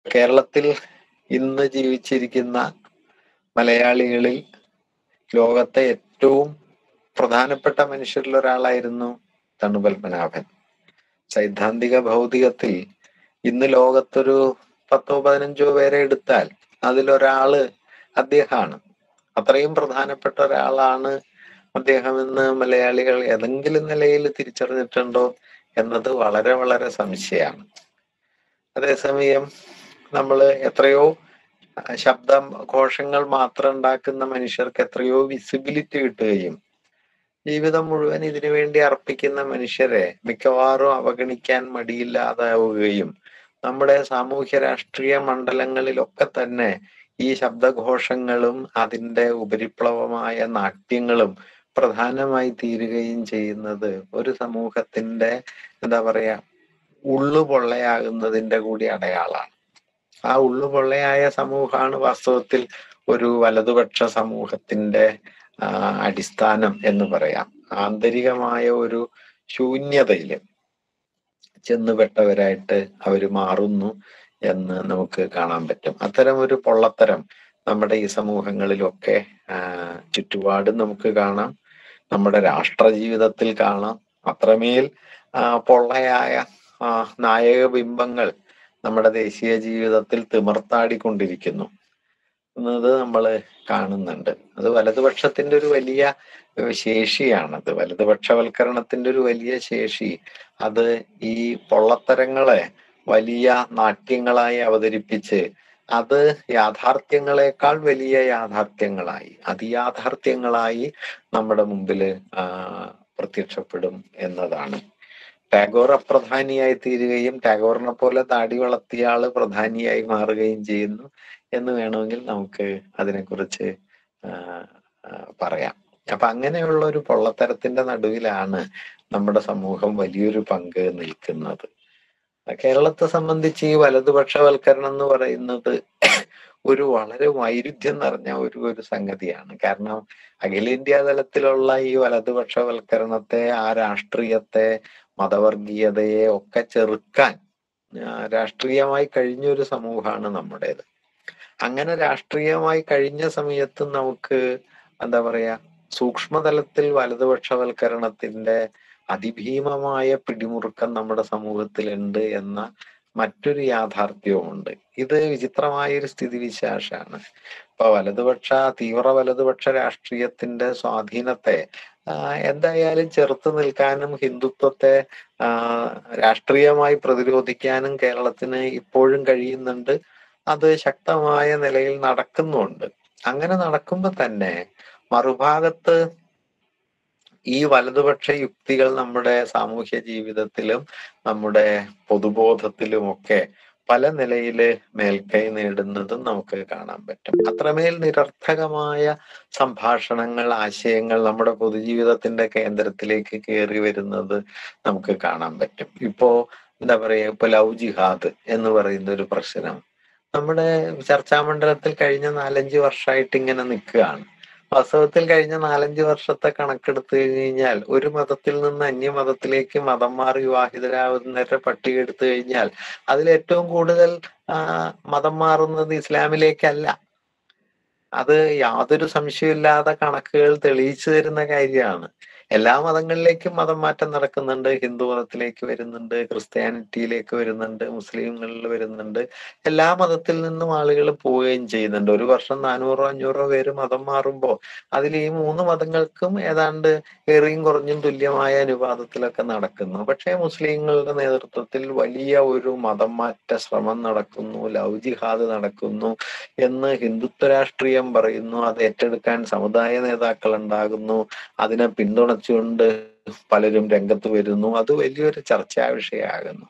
കേരളത്തിൽ ഇന്ന് ജീവിച്ചിരിക്കുന്ന മലയാളികളിൽ ലോകത്തെ ഏറ്റവും പ്രധാനപ്പെട്ട മനുഷ്യരിൽ ഒരാളായിരുന്നു തണുപത്മനാഭൻ സൈദ്ധാന്തിക ഭൗതികത്തിൽ ഇന്ന് ലോകത്തൊരു പത്തോ പതിനഞ്ചോ പേരെ എടുത്താൽ അതിലൊരാള് അദ്ദേഹമാണ് അത്രയും പ്രധാനപ്പെട്ട ഒരാളാണ് അദ്ദേഹം ഇന്ന് മലയാളികൾ ഏതെങ്കിലും നിലയിൽ തിരിച്ചറിഞ്ഞിട്ടുണ്ടോ എന്നത് വളരെ വളരെ സംശയമാണ് അതേസമയം നമ്മൾ എത്രയോ ശബ്ദം ഘോഷങ്ങൾ മാത്രം ഉണ്ടാക്കുന്ന മനുഷ്യർക്ക് എത്രയോ വിസിബിലിറ്റി കിട്ടുകയും ജീവിതം മുഴുവൻ ഇതിനു വേണ്ടി അർപ്പിക്കുന്ന മനുഷ്യരെ മിക്കവാറും അവഗണിക്കാൻ മടിയില്ലാതാവുകയും നമ്മുടെ സാമൂഹ്യ രാഷ്ട്രീയ മണ്ഡലങ്ങളിലൊക്കെ തന്നെ ഈ ശബ്ദഘോഷങ്ങളും അതിൻ്റെ ഉപരിപ്ലവമായ നാട്യങ്ങളും പ്രധാനമായി തീരുകയും ചെയ്യുന്നത് ഒരു സമൂഹത്തിന്റെ എന്താ പറയാ ഉള്ളുപൊള്ളയാകുന്നതിന്റെ കൂടി അടയാളാണ് ആ ഉള്ളുപൊള്ളയായ സമൂഹമാണ് വാസ്തവത്തിൽ ഒരു വലതുപക്ഷ സമൂഹത്തിന്റെ അടിസ്ഥാനം എന്ന് പറയാം ആന്തരികമായ ഒരു ശൂന്യതയില് ചെന്നുപെട്ടവരായിട്ട് അവർ മാറുന്നു എന്ന് നമുക്ക് കാണാൻ പറ്റും അത്തരം ഒരു പൊള്ളത്തരം നമ്മുടെ ഈ സമൂഹങ്ങളിലൊക്കെ ചുറ്റുപാടും നമുക്ക് കാണാം നമ്മുടെ രാഷ്ട്ര ജീവിതത്തിൽ കാണാം അത്രമേൽ പൊള്ളയായ നായക ബിംബങ്ങൾ നമ്മുടെ ദേശീയ ജീവിതത്തിൽ തിമർത്താടിക്കൊണ്ടിരിക്കുന്നു എന്നത് നമ്മൾ കാണുന്നുണ്ട് അത് വലതുപക്ഷത്തിന്റെ ഒരു വലിയ ശേഷിയാണത് വലതുപക്ഷവൽക്കരണത്തിന്റെ ഒരു വലിയ ശേഷി അത് ഈ പൊള്ളത്തരങ്ങളെ വലിയ നാട്യങ്ങളായി അവതരിപ്പിച്ച് അത് യാഥാർത്ഥ്യങ്ങളെക്കാൾ വലിയ യാഥാർത്ഥ്യങ്ങളായി അതിയാഥാർത്ഥ്യങ്ങളായി നമ്മുടെ മുമ്പിൽ പ്രത്യക്ഷപ്പെടും എന്നതാണ് ടാഗോർ അപ്രധാനിയായി തീരുകയും ടാഗോറിനെ പോലെ താടി വളർത്തിയ ആള് പ്രധാനിയായി മാറുകയും ചെയ്യുന്നു എന്ന് വേണമെങ്കിൽ നമുക്ക് അതിനെക്കുറിച്ച് പറയാം അപ്പൊ അങ്ങനെയുള്ള ഒരു പൊള്ളത്തരത്തിന്റെ നടുവിലാണ് നമ്മുടെ സമൂഹം വലിയൊരു പങ്ക് നിൽക്കുന്നത് കേരളത്തെ സംബന്ധിച്ച് ഈ വലതുപക്ഷവൽക്കരണം എന്ന് പറയുന്നത് ഒരു വളരെ വൈരുദ്ധ്യം നിറഞ്ഞ ഒരു ഒരു സംഗതിയാണ് കാരണം അഖിലേന്ത്യാ തലത്തിലുള്ള ഈ വലതുപക്ഷവൽക്കരണത്തെ ആ രാഷ്ട്രീയത്തെ മതവർഗീയതയെ ഒക്കെ ചെറുക്കാൻ രാഷ്ട്രീയമായി കഴിഞ്ഞ ഒരു സമൂഹമാണ് നമ്മുടേത് അങ്ങനെ രാഷ്ട്രീയമായി കഴിഞ്ഞ സമയത്ത് നമുക്ക് എന്താ പറയാ സൂക്ഷ്മതലത്തിൽ വലതുപക്ഷവൽക്കരണത്തിന്റെ അതിഭീമമായ പിടിമുറുക്കം നമ്മുടെ സമൂഹത്തിലുണ്ട് എന്ന മറ്റൊരു യാഥാർത്ഥ്യവുമുണ്ട് ഇത് വിചിത്രമായ ഒരു സ്ഥിതിവിശേഷമാണ് ഇപ്പൊ വലതുപക്ഷ തീവ്ര വലതുപക്ഷ രാഷ്ട്രീയത്തിന്റെ സ്വാധീനത്തെ എന്തായാലും ചെറുത്ത് നിൽക്കാനും ഹിന്ദുത്വത്തെ രാഷ്ട്രീയമായി പ്രതിരോധിക്കാനും കേരളത്തിന് ഇപ്പോഴും കഴിയുന്നുണ്ട് അത് ശക്തമായ നിലയിൽ നടക്കുന്നുണ്ട് അങ്ങനെ നടക്കുമ്പോൾ തന്നെ മറുഭാഗത്ത് ഈ വലതുപക്ഷ യുക്തികൾ നമ്മുടെ സാമൂഹ്യ ജീവിതത്തിലും നമ്മുടെ പൊതുബോധത്തിലുമൊക്കെ പല നിലയില് മേൽക്കൈ നേടുന്നതും നമുക്ക് കാണാൻ പറ്റും അത്രമേൽ നിരർത്ഥകമായ സംഭാഷണങ്ങൾ ആശയങ്ങൾ നമ്മുടെ പൊതുജീവിതത്തിന്റെ കേന്ദ്രത്തിലേക്ക് കയറി വരുന്നത് നമുക്ക് കാണാൻ പറ്റും ഇപ്പോ എന്താ പറയാ ഇപ്പൊ ലവ് ജിഹാദ് എന്ന് പറയുന്ന ഒരു പ്രശ്നം നമ്മുടെ ചർച്ചാ മണ്ഡലത്തിൽ കഴിഞ്ഞ നാലഞ്ച് വർഷമായിട്ട് ഇങ്ങനെ നിൽക്കുകയാണ് വാസ്തവത്തിൽ കഴിഞ്ഞ നാലഞ്ച് വർഷത്തെ കണക്കെടുത്തു കഴിഞ്ഞു കഴിഞ്ഞാൽ ഒരു മതത്തിൽ നിന്ന് അന്യമതത്തിലേക്ക് മതം മാറി വിവാഹിതരാകുന്നവരുടെ പട്ടിക എടുത്തു കഴിഞ്ഞാൽ അതിൽ ഏറ്റവും കൂടുതൽ മതം മാറുന്നത് ഇസ്ലാമിലേക്കല്ല അത് യാതൊരു സംശയമില്ലാതെ കണക്കുകൾ തെളിയിച്ചു തരുന്ന കാര്യമാണ് എല്ലാ മതങ്ങളിലേക്കും മതം മാറ്റം നടക്കുന്നുണ്ട് ഹിന്ദു മതത്തിലേക്ക് വരുന്നുണ്ട് ക്രിസ്ത്യാനിറ്റിയിലേക്ക് വരുന്നുണ്ട് മുസ്ലിങ്ങളിൽ വരുന്നുണ്ട് എല്ലാ മതത്തിൽ നിന്നും ആളുകൾ പോവുകയും ചെയ്യുന്നുണ്ട് ഒരു വർഷം നാനൂറോ അഞ്ഞൂറോ പേര് മതം മാറുമ്പോൾ അതിൽ ഈ മൂന്ന് മതങ്ങൾക്കും ഏതാണ്ട് ഏറിയും കുറഞ്ഞും തുല്യമായ അനുപാതത്തിലൊക്കെ നടക്കുന്നു പക്ഷേ മുസ്ലിങ്ങളുടെ നേതൃത്വത്തിൽ വലിയ ഒരു മതം മാറ്റ ശ്രമം നടക്കുന്നു ലവ് ജിഹാദ് നടക്കുന്നു എന്ന് ഹിന്ദുത്വ രാഷ്ട്രീയം പറയുന്നു അത് ഏറ്റെടുക്കാൻ സമുദായ നേതാക്കൾ ഉണ്ടാകുന്നു അതിനെ പിന്തുണ കൊണ്ട് പലരും രംഗത്ത് വരുന്നു അത് വലിയൊരു ചർച്ചാ വിഷയമാകുന്നു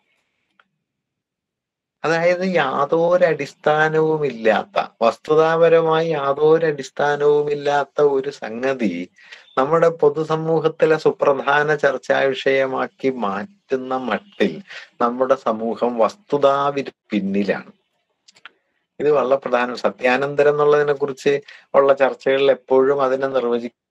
അതായത് യാതൊരു അടിസ്ഥാനവുമില്ലാത്ത വസ്തുതാപരമായി യാതൊരു അടിസ്ഥാനവുമില്ലാത്ത ഒരു സംഗതി നമ്മുടെ പൊതുസമൂഹത്തിലെ സുപ്രധാന ചർച്ചാ വിഷയമാക്കി മാറ്റുന്ന മട്ടിൽ നമ്മുടെ സമൂഹം വസ്തുതാവിന് പിന്നിലാണ് ഇത് വളരെ പ്രധാനം സത്യാനന്തരം എന്നുള്ളതിനെ കുറിച്ച് ഉള്ള ചർച്ചകളിൽ എപ്പോഴും അതിനെ നിർവചി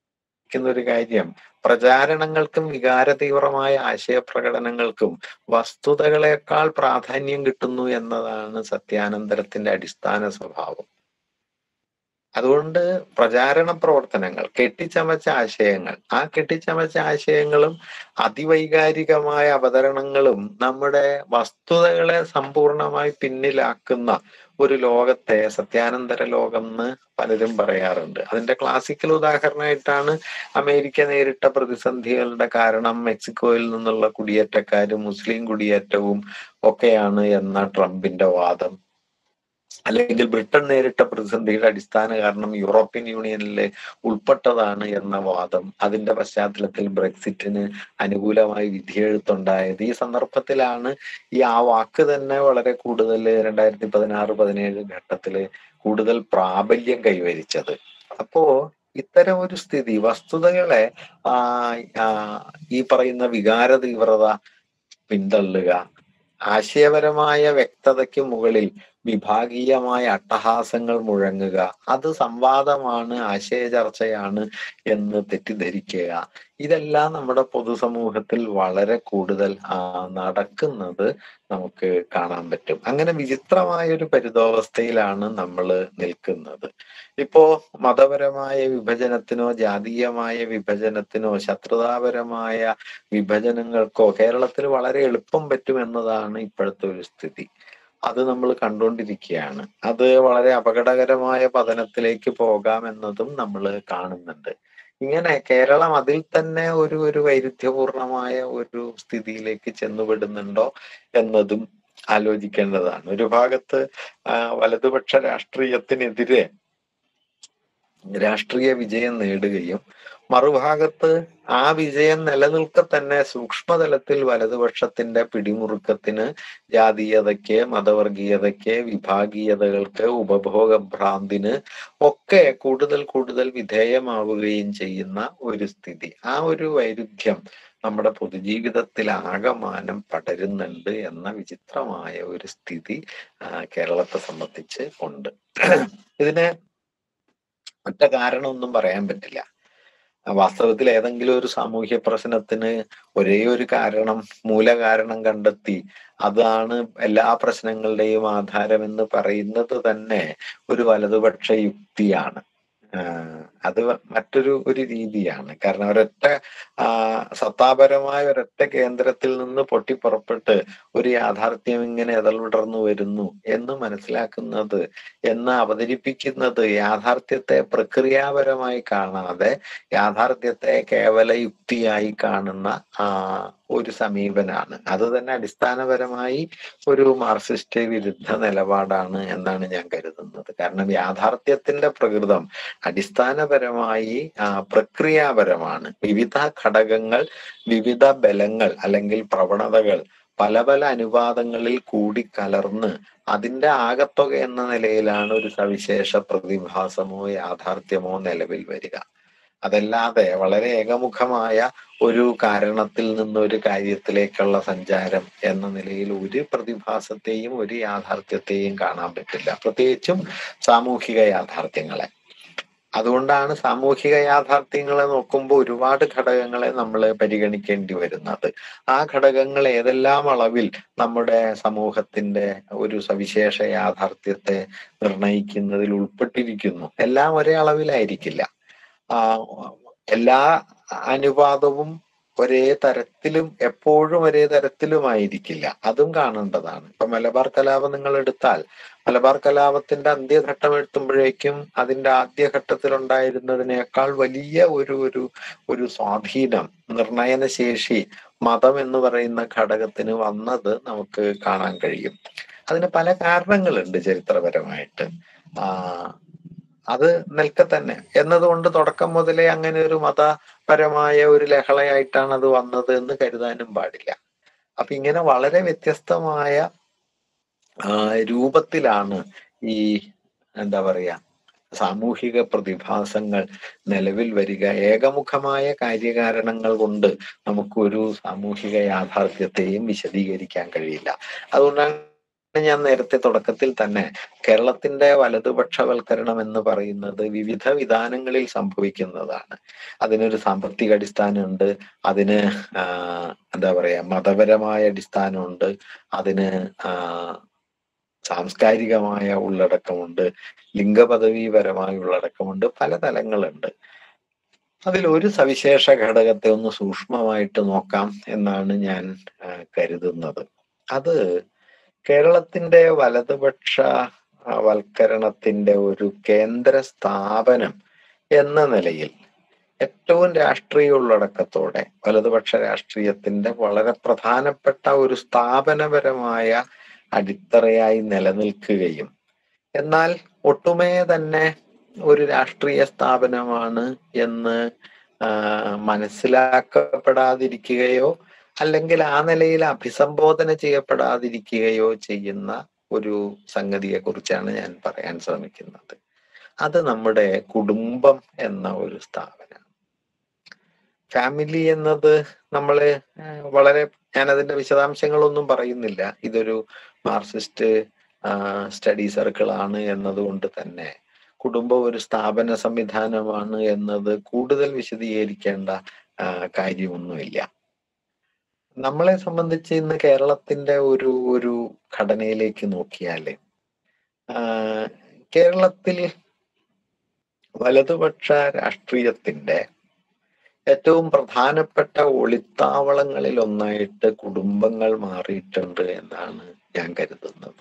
മനസ്സിലാക്കിയിരിക്കുന്ന ഒരു കാര്യം പ്രചാരണങ്ങൾക്കും വികാര തീവ്രമായ ആശയപ്രകടനങ്ങൾക്കും വസ്തുതകളെക്കാൾ പ്രാധാന്യം കിട്ടുന്നു എന്നതാണ് സത്യാനന്തരത്തിന്റെ അടിസ്ഥാന സ്വഭാവം അതുകൊണ്ട് പ്രചാരണ പ്രവർത്തനങ്ങൾ കെട്ടിച്ചമച്ച ആശയങ്ങൾ ആ കെട്ടിച്ചമച്ച ആശയങ്ങളും അതിവൈകാരികമായ അവതരണങ്ങളും നമ്മുടെ വസ്തുതകളെ സമ്പൂർണമായി പിന്നിലാക്കുന്ന ഒരു ലോകത്തെ സത്യാനന്തര ലോകം എന്ന് പലരും പറയാറുണ്ട് അതിന്റെ ക്ലാസിക്കൽ ഉദാഹരണമായിട്ടാണ് അമേരിക്ക നേരിട്ട പ്രതിസന്ധികളുടെ കാരണം മെക്സിക്കോയിൽ നിന്നുള്ള കുടിയേറ്റക്കാരും മുസ്ലിം കുടിയേറ്റവും ഒക്കെയാണ് എന്ന ട്രംപിന്റെ വാദം അല്ലെങ്കിൽ ബ്രിട്ടൻ നേരിട്ട പ്രതിസന്ധിയുടെ അടിസ്ഥാന കാരണം യൂറോപ്യൻ യൂണിയനിൽ ഉൾപ്പെട്ടതാണ് എന്ന വാദം അതിന്റെ പശ്ചാത്തലത്തിൽ ബ്രെക്സിറ്റിന് അനുകൂലമായി വിധിയെഴുത്തുണ്ടായത് ഈ സന്ദർഭത്തിലാണ് ഈ ആ വാക്ക് തന്നെ വളരെ കൂടുതൽ രണ്ടായിരത്തി പതിനാറ് പതിനേഴ് ഘട്ടത്തില് കൂടുതൽ പ്രാബല്യം കൈവരിച്ചത് അപ്പോ ഇത്തരം ഒരു സ്ഥിതി വസ്തുതകളെ ആ ആ, ഈ പറയുന്ന വികാര തീവ്രത പിന്തള്ളുക ആശയപരമായ വ്യക്തതയ്ക്ക് മുകളിൽ വിഭാഗീയമായ അട്ടഹാസങ്ങൾ മുഴങ്ങുക അത് സംവാദമാണ് ആശയ ചർച്ചയാണ് എന്ന് തെറ്റിദ്ധരിക്കുക ഇതെല്ലാം നമ്മുടെ പൊതുസമൂഹത്തിൽ വളരെ കൂടുതൽ ആ, നടക്കുന്നത് നമുക്ക് കാണാൻ പറ്റും അങ്ങനെ വിചിത്രമായ ഒരു പരിതോവസ്ഥയിലാണ് നമ്മൾ നിൽക്കുന്നത് ഇപ്പോ മതപരമായ വിഭജനത്തിനോ ജാതീയമായ വിഭജനത്തിനോ ശത്രുതാപരമായ വിഭജനങ്ങൾക്കോ കേരളത്തിൽ വളരെ എളുപ്പം പറ്റും എന്നതാണ് ഇപ്പോഴത്തെ ഒരു സ്ഥിതി അത് നമ്മൾ കണ്ടുകൊണ്ടിരിക്കുകയാണ് അത് വളരെ അപകടകരമായ പതനത്തിലേക്ക് പോകാമെന്നതും നമ്മൾ കാണുന്നുണ്ട് ഇങ്ങനെ കേരളം അതിൽ തന്നെ ഒരു ഒരു വൈരുദ്ധ്യപൂർണമായ ഒരു സ്ഥിതിയിലേക്ക് ചെന്നുപെടുന്നുണ്ടോ എന്നതും ആലോചിക്കേണ്ടതാണ് ഒരു ഭാഗത്ത് ആ, വലതുപക്ഷ രാഷ്ട്രീയത്തിനെതിരെ രാഷ്ട്രീയ വിജയം നേടുകയും മറുഭാഗത്ത് ആ വിജയം നിലനിൽക്കെ തന്നെ സൂക്ഷ്മതലത്തിൽ വലതുപക്ഷത്തിന്റെ പിടിമുറുക്കത്തിന് ജാതീയതയ്ക്ക് മതവർഗീയതയ്ക്ക് വിഭാഗീയതകൾക്ക് ഉപഭോഗ ഭ്രാന്തിന് ഒക്കെ കൂടുതൽ കൂടുതൽ വിധേയമാവുകയും ചെയ്യുന്ന ഒരു സ്ഥിതി ആ ഒരു വൈരുദ്ധ്യം നമ്മുടെ പൊതുജീവിതത്തിൽ ആകമാനം പടരുന്നുണ്ട് എന്ന വിചിത്രമായ ഒരു സ്ഥിതി ആ, കേരളത്തെ സംബന്ധിച്ച് ഉണ്ട് ഇതിന് ഒറ്റ കാരണമൊന്നും പറയാൻ പറ്റില്ല വാസ്തവത്തിൽ ഏതെങ്കിലും ഒരു സാമൂഹ്യ പ്രശ്നത്തിന് ഒരേ ഒരു കാരണം മൂലകാരണം കണ്ടെത്തി അതാണ് എല്ലാ പ്രശ്നങ്ങളുടെയും ആധാരം എന്ന് പറയുന്നത് തന്നെ ഒരു വലതുപക്ഷ യുക്തിയാണ് ആഹ് അത് മറ്റൊരു ഒരു രീതിയാണ് കാരണം ഒരൊറ്റ ആ സത്താപരമായ ഒരൊറ്റ കേന്ദ്രത്തിൽ നിന്ന് പൊട്ടിപ്പുറപ്പെട്ട് ഒരു യാഥാർത്ഥ്യം ഇങ്ങനെ എതൾവിടർന്നു വരുന്നു എന്ന് മനസ്സിലാക്കുന്നത് എന്ന് അവതരിപ്പിക്കുന്നത് യാഥാർത്ഥ്യത്തെ പ്രക്രിയാപരമായി കാണാതെ യാഥാർത്ഥ്യത്തെ കേവല യുക്തിയായി കാണുന്ന ആ ഒരു സമീപനാണ് അത് തന്നെ അടിസ്ഥാനപരമായി ഒരു മാർക്സിസ്റ്റ് വിരുദ്ധ നിലപാടാണ് എന്നാണ് ഞാൻ കരുതുന്നത് കാരണം യാഥാർത്ഥ്യത്തിന്റെ പ്രകൃതം അടിസ്ഥാനപരമായി ആ, പ്രക്രിയാപരമാണ് വിവിധ ഘടകങ്ങൾ വിവിധ ബലങ്ങൾ അല്ലെങ്കിൽ പ്രവണതകൾ പല പല അനുപാതങ്ങളിൽ കൂടി കലർന്ന് അതിന്റെ ആകത്തുക എന്ന നിലയിലാണ് ഒരു സവിശേഷ പ്രതിഭാസമോ യാഥാർത്ഥ്യമോ നിലവിൽ വരിക അതല്ലാതെ വളരെ ഏകമുഖമായ ഒരു കാരണത്തിൽ നിന്ന് ഒരു കാര്യത്തിലേക്കുള്ള സഞ്ചാരം എന്ന നിലയിൽ ഒരു പ്രതിഭാസത്തെയും ഒരു യാഥാർത്ഥ്യത്തെയും കാണാൻ പറ്റില്ല പ്രത്യേകിച്ചും സാമൂഹിക യാഥാർത്ഥ്യങ്ങളെ അതുകൊണ്ടാണ് സാമൂഹിക യാഥാർത്ഥ്യങ്ങളെ നോക്കുമ്പോൾ ഒരുപാട് ഘടകങ്ങളെ നമ്മൾ പരിഗണിക്കേണ്ടി വരുന്നത് ആ ഘടകങ്ങൾ ഏതെല്ലാം അളവിൽ നമ്മുടെ സമൂഹത്തിന്റെ ഒരു സവിശേഷ യാഥാർത്ഥ്യത്തെ നിർണയിക്കുന്നതിൽ ഉൾപ്പെട്ടിരിക്കുന്നു എല്ലാം ഒരേ അളവിലായിരിക്കില്ല ആ എല്ലാ അനുപാതവും ഒരേ തരത്തിലും എപ്പോഴും ഒരേ തരത്തിലുമായിരിക്കില്ല അതും കാണേണ്ടതാണ് ഇപ്പൊ മലബാർ കലാപം നിങ്ങൾ എടുത്താൽ മലബാർ കലാപത്തിന്റെ അന്ത്യഘട്ടം എത്തുമ്പോഴേക്കും അതിന്റെ ആദ്യഘട്ടത്തിൽ ഉണ്ടായിരുന്നതിനേക്കാൾ വലിയ ഒരു ഒരു ഒരു സ്വാധീനം നിർണയന ശേഷി മതം എന്ന് പറയുന്ന ഘടകത്തിന് വന്നത് നമുക്ക് കാണാൻ കഴിയും അതിന് പല കാരണങ്ങളുണ്ട് ചരിത്രപരമായിട്ട് ആ അത് നിൽക്കെ തന്നെ എന്നതുകൊണ്ട് തുടക്കം മുതലേ അങ്ങനെ ഒരു മതപരമായ ഒരു ലഹളയായിട്ടാണ് അത് വന്നത് എന്ന് കരുതാനും പാടില്ല അപ്പൊ ഇങ്ങനെ വളരെ വ്യത്യസ്തമായ ആ, രൂപത്തിലാണ് ഈ എന്താ പറയാ സാമൂഹിക പ്രതിഭാസങ്ങൾ നിലവിൽ വരിക ഏകമുഖമായ കാര്യകാരണങ്ങൾ കൊണ്ട് നമുക്കൊരു സാമൂഹിക യാഥാർത്ഥ്യത്തെയും വിശദീകരിക്കാൻ കഴിയില്ല അതുകൊണ്ടാണ് ഞാൻ നേരത്തെ തുടക്കത്തിൽ തന്നെ കേരളത്തിന്റെ വലതുപക്ഷവൽക്കരണം എന്ന് പറയുന്നത് വിവിധ വിധാനങ്ങളിൽ സംഭവിക്കുന്നതാണ് അതിനൊരു സാമ്പത്തിക അടിസ്ഥാനമുണ്ട് അതിന് ആ, എന്താ പറയാ മതപരമായ അടിസ്ഥാനമുണ്ട് അതിന് ആ, സാംസ്കാരികമായ ഉള്ളടക്കമുണ്ട് ലിംഗപദവിപരമായ ഉള്ളടക്കമുണ്ട് പല തലങ്ങളുണ്ട് അതിൽ ഒരു സവിശേഷ ഘടകത്തെ ഒന്ന് സൂക്ഷ്മമായിട്ട് നോക്കാം എന്നാണ് ഞാൻ ആ, കരുതുന്നത് അത് കേരളത്തിന്റെ വലതുപക്ഷ ആ, വൽക്കരണത്തിന്റെ ഒരു കേന്ദ്ര സ്ഥാപനം എന്ന നിലയിൽ ഏറ്റവും രാഷ്ട്രീയ ഉള്ളടക്കത്തോടെ വലതുപക്ഷ രാഷ്ട്രീയത്തിന്റെ വളരെ പ്രധാനപ്പെട്ട ഒരു സ്ഥാപനപരമായ അടിത്തറയായി നിലനിൽക്കുകയും എന്നാൽ ഒട്ടുമേ തന്നെ ഒരു രാഷ്ട്രീയ സ്ഥാപനമാണ് എന്ന് ആ, മനസ്സിലാക്കപ്പെടാതിരിക്കുകയോ അല്ലെങ്കിൽ ആ നിലയിൽ അഭിസംബോധന ചെയ്യപ്പെടാതിരിക്കുകയോ ചെയ്യുന്ന ഒരു സംഗതിയെ കുറിച്ചാണ് ഞാൻ പറയാൻ ശ്രമിക്കുന്നത് അത് നമ്മുടെ കുടുംബം എന്ന ഒരു സ്ഥാപനം ഫാമിലി എന്നത് നമ്മള് ഏഹ്, വളരെ ഞാൻ അതിന്റെ വിശദാംശങ്ങളൊന്നും പറയുന്നില്ല ഇതൊരു മാർക്സിസ്റ്റ് സ്റ്റഡി സർക്കിൾ ആണ് എന്നതുകൊണ്ട് തന്നെ കുടുംബം ഒരു സ്ഥാപന സംവിധാനമാണ് എന്നത് കൂടുതൽ വിശദീകരിക്കേണ്ട ആ, കാര്യമൊന്നുമില്ല നമ്മളെ സംബന്ധിച്ച് ഇന്ന് കേരളത്തിന്റെ ഒരു ഒരു ഘടനയിലേക്ക് നോക്കിയാല് ആ, കേരളത്തിൽ വലതുപക്ഷ രാഷ്ട്രീയത്തിന്റെ ഏറ്റവും പ്രധാനപ്പെട്ട ഒളിത്താവളങ്ങളിൽ ഒന്നായിട്ട് കുടുംബങ്ങൾ മാറിയിട്ടുണ്ട് എന്നാണ് ഞാൻ കരുതുന്നത്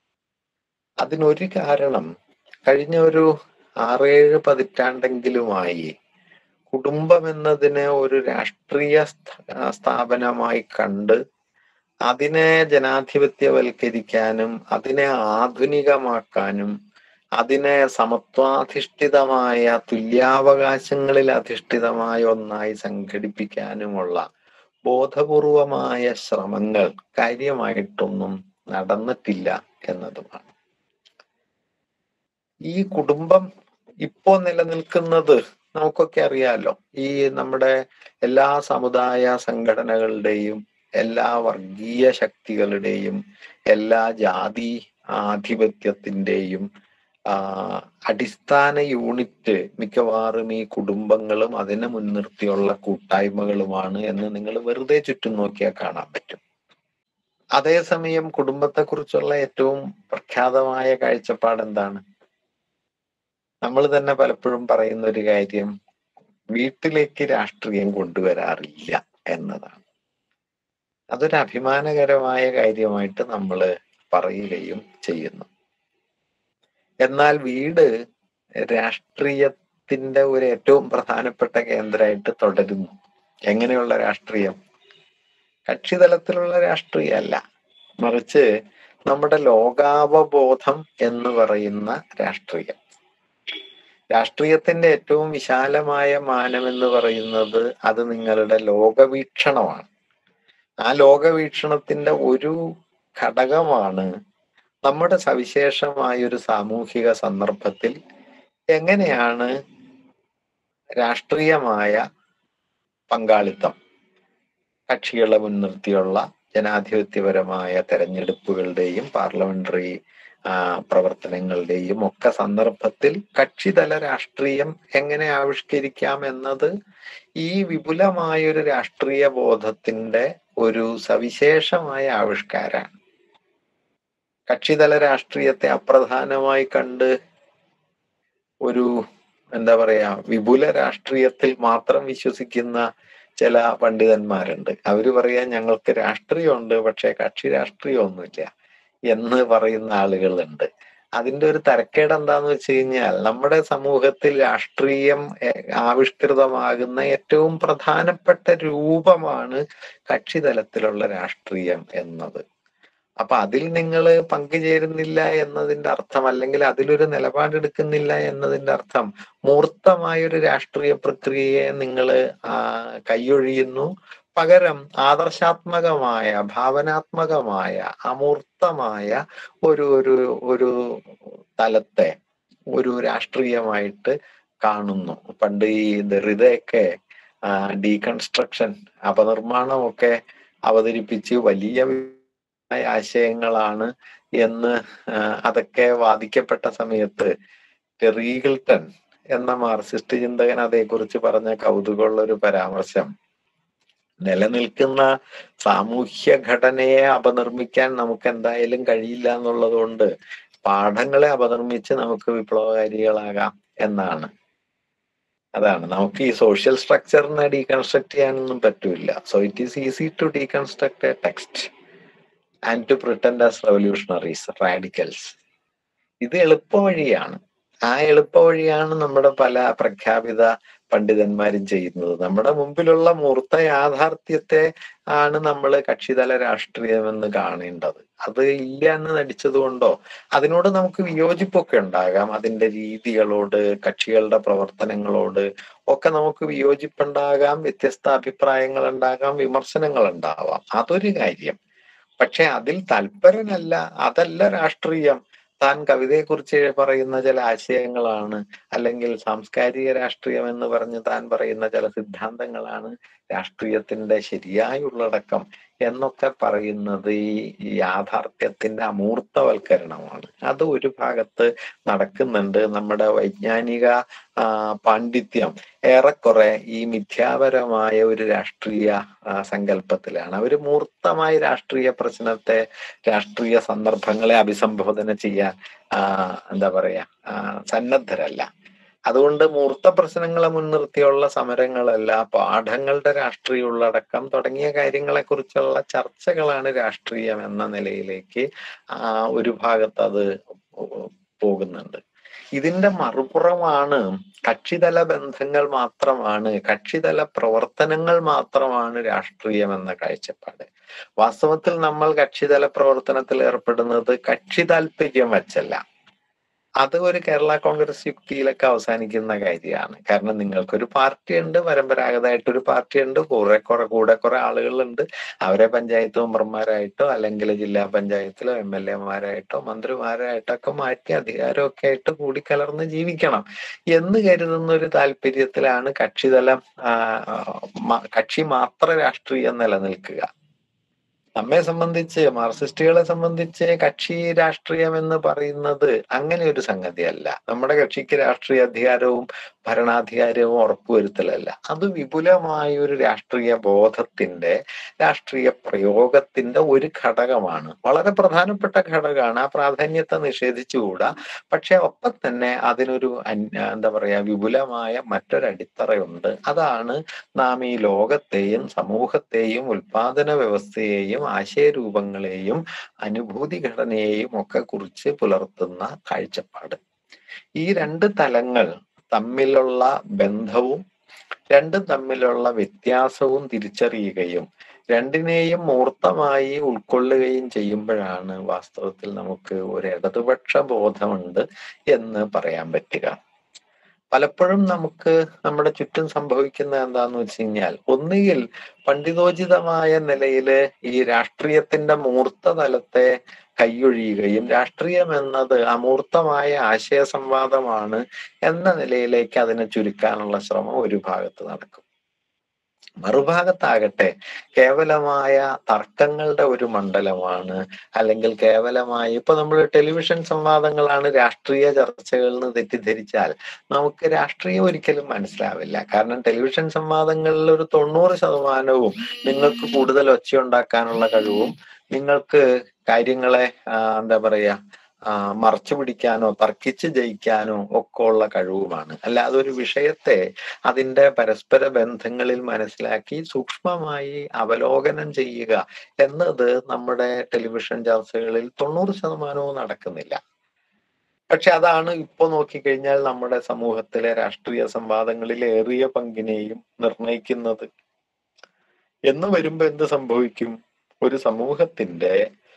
അതിനൊരു കാരണം കഴിഞ്ഞ ഒരു ആറേഴ് പതിറ്റാണ്ടെങ്കിലുമായി കുടുംബം എന്നതിനെ ഒരു രാഷ്ട്രീയ സ്ഥ- ആ, സ്ഥാപനമായി കണ്ട് അതിനെ ജനാധിപത്യവൽക്കരിക്കാനും അതിനെ ആധുനികമാക്കാനും അതിനെ സമത്വാധിഷ്ഠിതമായ തുല്യാവകാശങ്ങളിൽ അധിഷ്ഠിതമായ ഒന്നായി സംഘടിപ്പിക്കാനുമുള്ള ബോധപൂർവമായ ശ്രമങ്ങൾ കാര്യമായിട്ടൊന്നും നടന്നിട്ടില്ല എന്നതുമാണ് ഈ കുടുംബം ഇപ്പോ നിലനിൽക്കുന്നത് നമുക്കൊക്കെ അറിയാലോ ഈ നമ്മുടെ എല്ലാ സമുദായ സംഘടനകളുടെയും എല്ലാ വർഗീയ ശക്തികളുടെയും എല്ലാ ജാതി ആധിപത്യത്തിന്റെയും ആ, അടിസ്ഥാന യൂണിറ്റ് മിക്കവാറും ഈ കുടുംബങ്ങളും അതിനെ മുൻനിർത്തിയുള്ള കൂട്ടായ്മകളുമാണ് എന്ന് നിങ്ങൾ വെറുതെ ചുറ്റും നോക്കിയാൽ കാണാൻ പറ്റും അതേസമയം കുടുംബത്തെക്കുറിച്ചുള്ള ഏറ്റവും പ്രഖ്യാതമായ കാഴ്ചപ്പാട് എന്താണ് നമ്മൾ തന്നെ പലപ്പോഴും പറയുന്ന ഒരു കാര്യം വീട്ടിലേക്ക് രാഷ്ട്രീയം കൊണ്ടുവരാറില്ല എന്നതാണ് അതൊരു അഭിമാനകരമായ കാര്യമായിട്ട് നമ്മൾ പറയുകയും ചെയ്യുന്നു എന്നാൽ വീട് രാഷ്ട്രീയത്തിന്റെ ഒരു ഏറ്റവും പ്രധാനപ്പെട്ട കേന്ദ്രമായിട്ട് തുടരുന്നു എങ്ങനെയുള്ള രാഷ്ട്രീയം കക്ഷിതലത്തിലുള്ള രാഷ്ട്രീയമല്ല മറിച്ച് നമ്മുടെ ലോകാവബോധം എന്ന് പറയുന്ന രാഷ്ട്രീയം രാഷ്ട്രീയത്തിന്റെ ഏറ്റവും വിശാലമായ മാനം എന്ന് പറയുന്നത് അത് നിങ്ങളുടെ ലോകവീക്ഷണമാണ് ആ ലോകവീക്ഷണത്തിന്റെ ഒരു ഘടകമാണ് നമ്മുടെ സവിശേഷമായ ഒരു സാമൂഹിക സന്ദർഭത്തിൽ എങ്ങനെയാണ് രാഷ്ട്രീയമായ പങ്കാളിത്തം കക്ഷികളെ മുൻനിർത്തിയുള്ള ജനാധിപത്യപരമായ തെരഞ്ഞെടുപ്പുകളുടെയും പാർലമെന്ററി ആ, പ്രവർത്തനങ്ങളുടെയും ഒക്കെ സന്ദർഭത്തിൽ കക്ഷിതല രാഷ്ട്രീയം എങ്ങനെ ആവിഷ്കരിക്കാം എന്നത് ഈ വിപുലമായ ഒരു രാഷ്ട്രീയ ബോധത്തിന്റെ ഒരു സവിശേഷമായ ആവിഷ്കാരാണ് കക്ഷിതല രാഷ്ട്രീയത്തെ അപ്രധാനമായി കണ്ട് ഒരു എന്താ പറയാ വിപുല രാഷ്ട്രീയത്തിൽ മാത്രം വിശ്വസിക്കുന്ന ചില പണ്ഡിതന്മാരുണ്ട് അവര് പറയാ ഞങ്ങൾക്ക് രാഷ്ട്രീയമുണ്ട് പക്ഷെ കക്ഷി രാഷ്ട്രീയമൊന്നുമില്ല എന്ന് പറയുന്ന ആളുകളുണ്ട് അതിന്റെ ഒരു തരക്കേട് എന്താന്ന് വെച്ച് കഴിഞ്ഞാൽ നമ്മുടെ സമൂഹത്തിൽ രാഷ്ട്രീയം എ- ആവിഷ്കൃതമാകുന്ന ഏറ്റവും പ്രധാനപ്പെട്ട രൂപമാണ് കക്ഷിതലത്തിലുള്ള രാഷ്ട്രീയം എന്നത് അപ്പൊ അതിൽ നിങ്ങൾ പങ്കുചേരുന്നില്ല എന്നതിന്റെ അർത്ഥം അല്ലെങ്കിൽ അതിലൊരു നിലപാടെടുക്കുന്നില്ല എന്നതിന്റെ അർത്ഥം മൂർത്തമായ ഒരു രാഷ്ട്രീയ പ്രക്രിയയെ നിങ്ങൾ കൈയൊഴിയുന്നു പകരം ആദർശാത്മകമായ ഭാവനാത്മകമായ അമൂർത്തമായ ഒരു ഒരു ഒരു തലത്തെ ഒരു രാഷ്ട്രീയമായിട്ട് കാണുന്നു പണ്ട് ഈ ദറിതയൊക്കെ ഡീകൺസ്ട്രക്ഷൻ അപനിർമ്മാണമൊക്കെ അവതരിപ്പിച്ച് വലിയ ആശയങ്ങളാണ് എന്ന് ആ, അതൊക്കെ വാദിക്കപ്പെട്ട സമയത്ത് ടെറീഗിൾട്ടൺ എന്ന മാർക്സിസ്റ്റ് ചിന്തകൻ അതേക്കുറിച്ച് പറഞ്ഞ കൗതുകമുള്ള ഒരു പരാമർശം നിലനിൽക്കുന്ന സാമൂഹ്യ ഘടനയെ അപനിർമ്മിക്കാൻ നമുക്ക് എന്തായാലും കഴിയില്ല എന്നുള്ളത് കൊണ്ട് പാഠങ്ങളെ അപനിർമ്മിച്ച് നമുക്ക് വിപ്ലവകാരികളാകാം എന്നാണ് അതാണ് നമുക്ക് ഈ സോഷ്യൽ സ്ട്രക്ചറിനെ ഡീകൺസ്ട്രക്ട് ചെയ്യാനൊന്നും പറ്റൂല so it is easy to deconstruct a text and to pretend as revolutionaries radicals ഇത് എളുപ്പ വഴിയാണ് ആ എളുപ്പ വഴിയാണ് നമ്മുടെ പല പ്രഖ്യാപിത പണ്ഡിതന്മാരും ചെയ്യുന്നത് നമ്മുടെ മുമ്പിലുള്ള മൂർത്ത യാഥാർത്ഥ്യത്തെ ആണ് നമ്മൾ കക്ഷിതല രാഷ്ട്രീയമെന്ന് കാണേണ്ടത് അത് ഇല്ല എന്ന് നടിച്ചത് കൊണ്ടോ അതിനോട് നമുക്ക് വിയോജിപ്പൊക്കെ ഉണ്ടാകാം അതിന്റെ രീതികളോട് കക്ഷികളുടെ പ്രവർത്തനങ്ങളോട് ഒക്കെ നമുക്ക് വിയോജിപ്പുണ്ടാകാം വ്യത്യസ്ത അഭിപ്രായങ്ങൾ ഉണ്ടാകാം വിമർശനങ്ങൾ ഉണ്ടാവാം അതൊരു കാര്യം പക്ഷെ അതിൽ തൽപരനല്ല അതല്ല രാഷ്ട്രീയം താൻ കവിതയെക്കുറിച്ച് പറയുന്ന ചില ആശയങ്ങളാണ് അല്ലെങ്കിൽ സാംസ്കാരിക രാഷ്ട്രീയം എന്ന് പറഞ്ഞ് താൻ പറയുന്ന ചില സിദ്ധാന്തങ്ങളാണ് രാഷ്ട്രീയത്തിന്റെ ശരിയായ ഉള്ളടക്കം എന്നൊക്കെ പറയുന്നത് ഈ യാഥാർത്ഥ്യത്തിന്റെ അമൂർത്തവൽക്കരണമാണ് അത് ഒരു ഭാഗത്ത് നടക്കുന്നുണ്ട് നമ്മുടെ വൈജ്ഞാനിക ആ, പാണ്ഡിത്യം ഏറെക്കുറെ ഈ മിഥ്യാപരമായ ഒരു രാഷ്ട്രീയ ആ, സങ്കല്പത്തിലാണ് അവര് മൂർത്തമായ രാഷ്ട്രീയ പ്രശ്നത്തെ രാഷ്ട്രീയ സന്ദർഭങ്ങളെ അഭിസംബോധന ചെയ്യാൻ ആ, എന്താ പറയാ ആ, സന്നദ്ധരല്ല അതുകൊണ്ട് മൂർത്ത പ്രശ്നങ്ങളെ മുൻനിർത്തിയുള്ള സമരങ്ങളല്ല പാഠങ്ങളുടെ രാഷ്ട്രീയ ഉള്ളടക്കം തുടങ്ങിയ കാര്യങ്ങളെ കുറിച്ചുള്ള ചർച്ചകളാണ് രാഷ്ട്രീയം എന്ന നിലയിലേക്ക് ആ ഒരു ഭാഗത്ത് അത് പോകുന്നുണ്ട് ഇതിന്റെ മറുപുറമാണ് കക്ഷിതല ബന്ധങ്ങൾ മാത്രമാണ് കക്ഷിതല പ്രവർത്തനങ്ങൾ മാത്രമാണ് രാഷ്ട്രീയം എന്ന കാഴ്ചപ്പാട് വാസ്തവത്തിൽ നമ്മൾ കക്ഷിതല പ്രവർത്തനത്തിൽ ഏർപ്പെടുന്നത് കക്ഷി താല്പര്യം വെച്ചല്ല അത് ഒരു കേരള കോൺഗ്രസ് യുക്തിയിലൊക്കെ അവസാനിക്കുന്ന കാര്യമാണ് കാരണം നിങ്ങൾക്കൊരു പാർട്ടി ഉണ്ട് പരമ്പരാഗതമായിട്ട് ഒരു പാർട്ടി ഉണ്ട് കുറെ കുറെ കൂടെ കുറെ ആളുകളുണ്ട് അവരെ പഞ്ചായത്ത് മെമ്പർമാരായിട്ടോ അല്ലെങ്കിൽ ജില്ലാ പഞ്ചായത്തിലോ എം എൽ എമാരായിട്ടോ മന്ത്രിമാരായിട്ടോ ഒക്കെ മാറ്റി അധികാരമൊക്കെ ആയിട്ട് കൂടിക്കലർന്ന് ജീവിക്കണം എന്ന് കരുതുന്ന ഒരു താല്പര്യത്തിലാണ് കക്ഷിതലം ആ, മ- കക്ഷി മാത്ര രാഷ്ട്രീയം നിലനിൽക്കുക നമ്മെ സംബന്ധിച്ച് മാർക്സിസ്റ്റുകളെ സംബന്ധിച്ച് കക്ഷി രാഷ്ട്രീയം എന്ന് പറയുന്നത് അങ്ങനെ ഒരു സംഗതിയല്ല നമ്മുടെ കക്ഷിക്ക് രാഷ്ട്രീയ അധികാരവും ഭരണാധികാരവും ഉറപ്പുവരുത്തലല്ല അത് വിപുലമായ ഒരു രാഷ്ട്രീയ ബോധത്തിന്റെ രാഷ്ട്രീയ പ്രയോഗത്തിന്റെ ഒരു ഘടകമാണ് വളരെ പ്രധാനപ്പെട്ട ഘടകമാണ് ആ പ്രാധാന്യത്തെ നിഷേധിച്ചുകൂടാ പക്ഷെ ഒപ്പം തന്നെ അതിനൊരു അന്യ- എന്താ പറയാ വിപുലമായ മറ്റൊരടിത്തറയുണ്ട് അതാണ് നാം ഈ ലോകത്തെയും സമൂഹത്തെയും ഉൽപാദന വ്യവസ്ഥയെയും ആശയരൂപങ്ങളെയും അനുഭൂതി ഘടനയെയും ഒക്കെ കുറിച്ച് പുലർത്തുന്ന കാഴ്ചപ്പാട് ഈ രണ്ട് തലങ്ങൾ തമ്മിലുള്ള ബന്ധവും രണ്ടും തമ്മിലുള്ള വ്യത്യാസവും തിരിച്ചറിയുകയും രണ്ടിനെയും മൂർത്തമായി ഉൾക്കൊള്ളുകയും ചെയ്യുമ്പോഴാണ് വാസ്തവത്തിൽ നമുക്ക് ഒരു ഇടതുപക്ഷ ബോധമുണ്ട് എന്ന് പറയാൻ പറ്റുക പലപ്പോഴും നമുക്ക് നമ്മുടെ ചുറ്റും സംഭവിക്കുന്ന എന്താന്ന് വെച്ച് കഴിഞ്ഞാൽ ഒന്നുകിൽ പണ്ഡിതോചിതമായ നിലയില് ഈ രാഷ്ട്രീയത്തിന്റെ മൂർത്ത തലത്തെ കൈയൊഴിയുകയും രാഷ്ട്രീയം എന്നത് അമൂർത്തമായ ആശയ സംവാദമാണ് എന്ന നിലയിലേക്ക് അതിനെ ചുരുക്കാനുള്ള ശ്രമം ഒരു ഭാഗത്ത് നടക്കും മറുഭാഗത്താകട്ടെ കേവലമായ തർക്കങ്ങളുടെ ഒരു മണ്ഡലമാണ് അല്ലെങ്കിൽ കേവലമായി ഇപ്പൊ നമ്മൾ ടെലിവിഷൻ സംവാദങ്ങളാണ് രാഷ്ട്രീയ ചർച്ചകൾ എന്ന് തെറ്റിദ്ധരിച്ചാൽ നമുക്ക് രാഷ്ട്രീയം ഒരിക്കലും മനസ്സിലാവില്ല കാരണം ടെലിവിഷൻ സംവാദങ്ങളിൽ ഒരു തൊണ്ണൂറ് ശതമാനവും നിങ്ങൾക്ക് കൂടുതൽ ഒച്ചയുണ്ടാക്കാനുള്ള കഴിവും നിങ്ങൾക്ക് കാര്യങ്ങളെ ആ, എന്താ പറയാ ആ, മറച്ചു പിടിക്കാനോ തർക്കിച്ച് ജയിക്കാനോ ഒക്കെ ഉള്ള കഴിവുമാണ് അല്ലാതെ ഒരു വിഷയത്തെ അതിന്റെ പരസ്പര ബന്ധങ്ങളിൽ മനസ്സിലാക്കി സൂക്ഷ്മമായി അവലോകനം ചെയ്യുക എന്നത് നമ്മുടെ ടെലിവിഷൻ ചർച്ചകളിൽ തൊണ്ണൂറ് ശതമാനവും നടക്കുന്നില്ല പക്ഷെ അതാണ് ഇപ്പൊ നോക്കിക്കഴിഞ്ഞാൽ നമ്മുടെ സമൂഹത്തിലെ രാഷ്ട്രീയ സംവാദങ്ങളിൽ ഏറിയ പങ്കിനെയും നിർണയിക്കുന്നത് എന്ന് വരുമ്പോ എന്ത് സംഭവിക്കും ഒരു സമൂഹത്തിന്റെ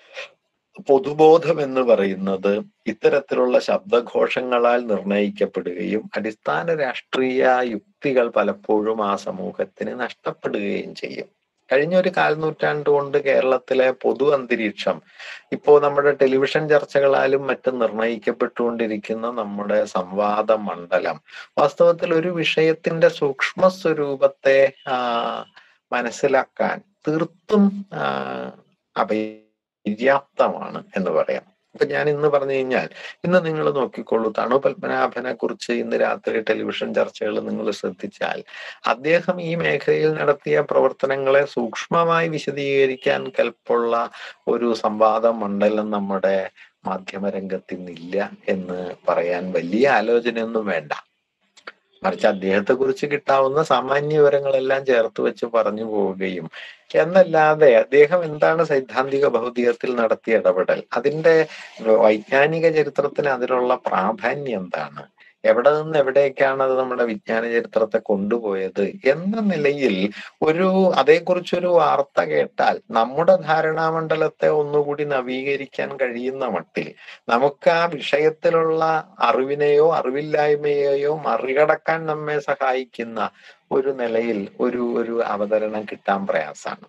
പൊതുബോധം എന്ന് പറയുന്നത് ഇത്തരത്തിലുള്ള ശബ്ദഘോഷങ്ങളാൽ നിർണയിക്കപ്പെടുകയും അടിസ്ഥാന രാഷ്ട്രീയ യുക്തികൾ പലപ്പോഴും ആ സമൂഹത്തിന് നഷ്ടപ്പെടുകയും ചെയ്യും കഴിഞ്ഞ ഒരു കാൽനൂറ്റാണ്ട് കൊണ്ട് കേരളത്തിലെ പൊതു അന്തരീക്ഷം ഇപ്പോ നമ്മുടെ ടെലിവിഷൻ ചർച്ചകളാലും മറ്റും നിർണയിക്കപ്പെട്ടുകൊണ്ടിരിക്കുന്ന നമ്മുടെ സംവാദ മണ്ഡലം വാസ്തവത്തിൽ ഒരു വിഷയത്തിന്റെ സൂക്ഷ്മ സ്വരൂപത്തെ ആ, മനസ്സിലാക്കാൻ തീർത്തും ആ, അപയ പര്യാപ്തമാണ് എന്ന് പറയാം ഇപ്പൊ ഞാൻ ഇന്ന് പറഞ്ഞു കഴിഞ്ഞാൽ ഇന്ന് നിങ്ങൾ നോക്കിക്കോളൂ തണു പത്മനാഭനെ കുറിച്ച് ഇന്ന് രാത്രി ടെലിവിഷൻ ചർച്ചകൾ നിങ്ങൾ ശ്രദ്ധിച്ചാൽ അദ്ദേഹം ഈ മേഖലയിൽ നടത്തിയ പ്രവർത്തനങ്ങളെ സൂക്ഷ്മമായി വിശദീകരിക്കാൻ കൽപ്പുള്ള ഒരു സംവാദ മണ്ഡലം നമ്മുടെ മാധ്യമരംഗത്ത് ഇന്നില്ല എന്ന് പറയാൻ വലിയ ആലോചനയൊന്നും വേണ്ട മറിച്ച് അദ്ദേഹത്തെ കുറിച്ച് കിട്ടാവുന്ന സാമാന്യ വിവരങ്ങളെല്ലാം ചേർത്ത് വെച്ച് പറഞ്ഞു പോവുകയും എന്നല്ലാതെ അദ്ദേഹം എന്താണ് സൈദ്ധാന്തിക ഭൗതികത്തിൽ നടത്തിയ ഇടപെടൽ അതിന്റെ വൈജ്ഞാനിക ചരിത്രത്തിന് അതിനുള്ള പ്രാധാന്യം എന്താണ് എവിടെ നിന്ന് എവിടേക്കാണ് അത് നമ്മുടെ വിജ്ഞാന ചരിത്രത്തെ കൊണ്ടുപോയത് എന്ന നിലയിൽ ഒരു അതേക്കുറിച്ചൊരു വാർത്ത കേട്ടാൽ നമ്മുടെ ധാരണാമണ്ഡലത്തെ ഒന്നുകൂടി നവീകരിക്കാൻ കഴിയുന്ന മട്ടിൽ നമുക്ക് ആ വിഷയത്തിലുള്ള അറിവിനെയോ അറിവില്ലായ്മയെയോ മറികടക്കാൻ നമ്മെ സഹായിക്കുന്ന ഒരു നിലയിൽ ഒരു ഒരു അവതരണം കിട്ടാൻ പ്രയാസമാണ്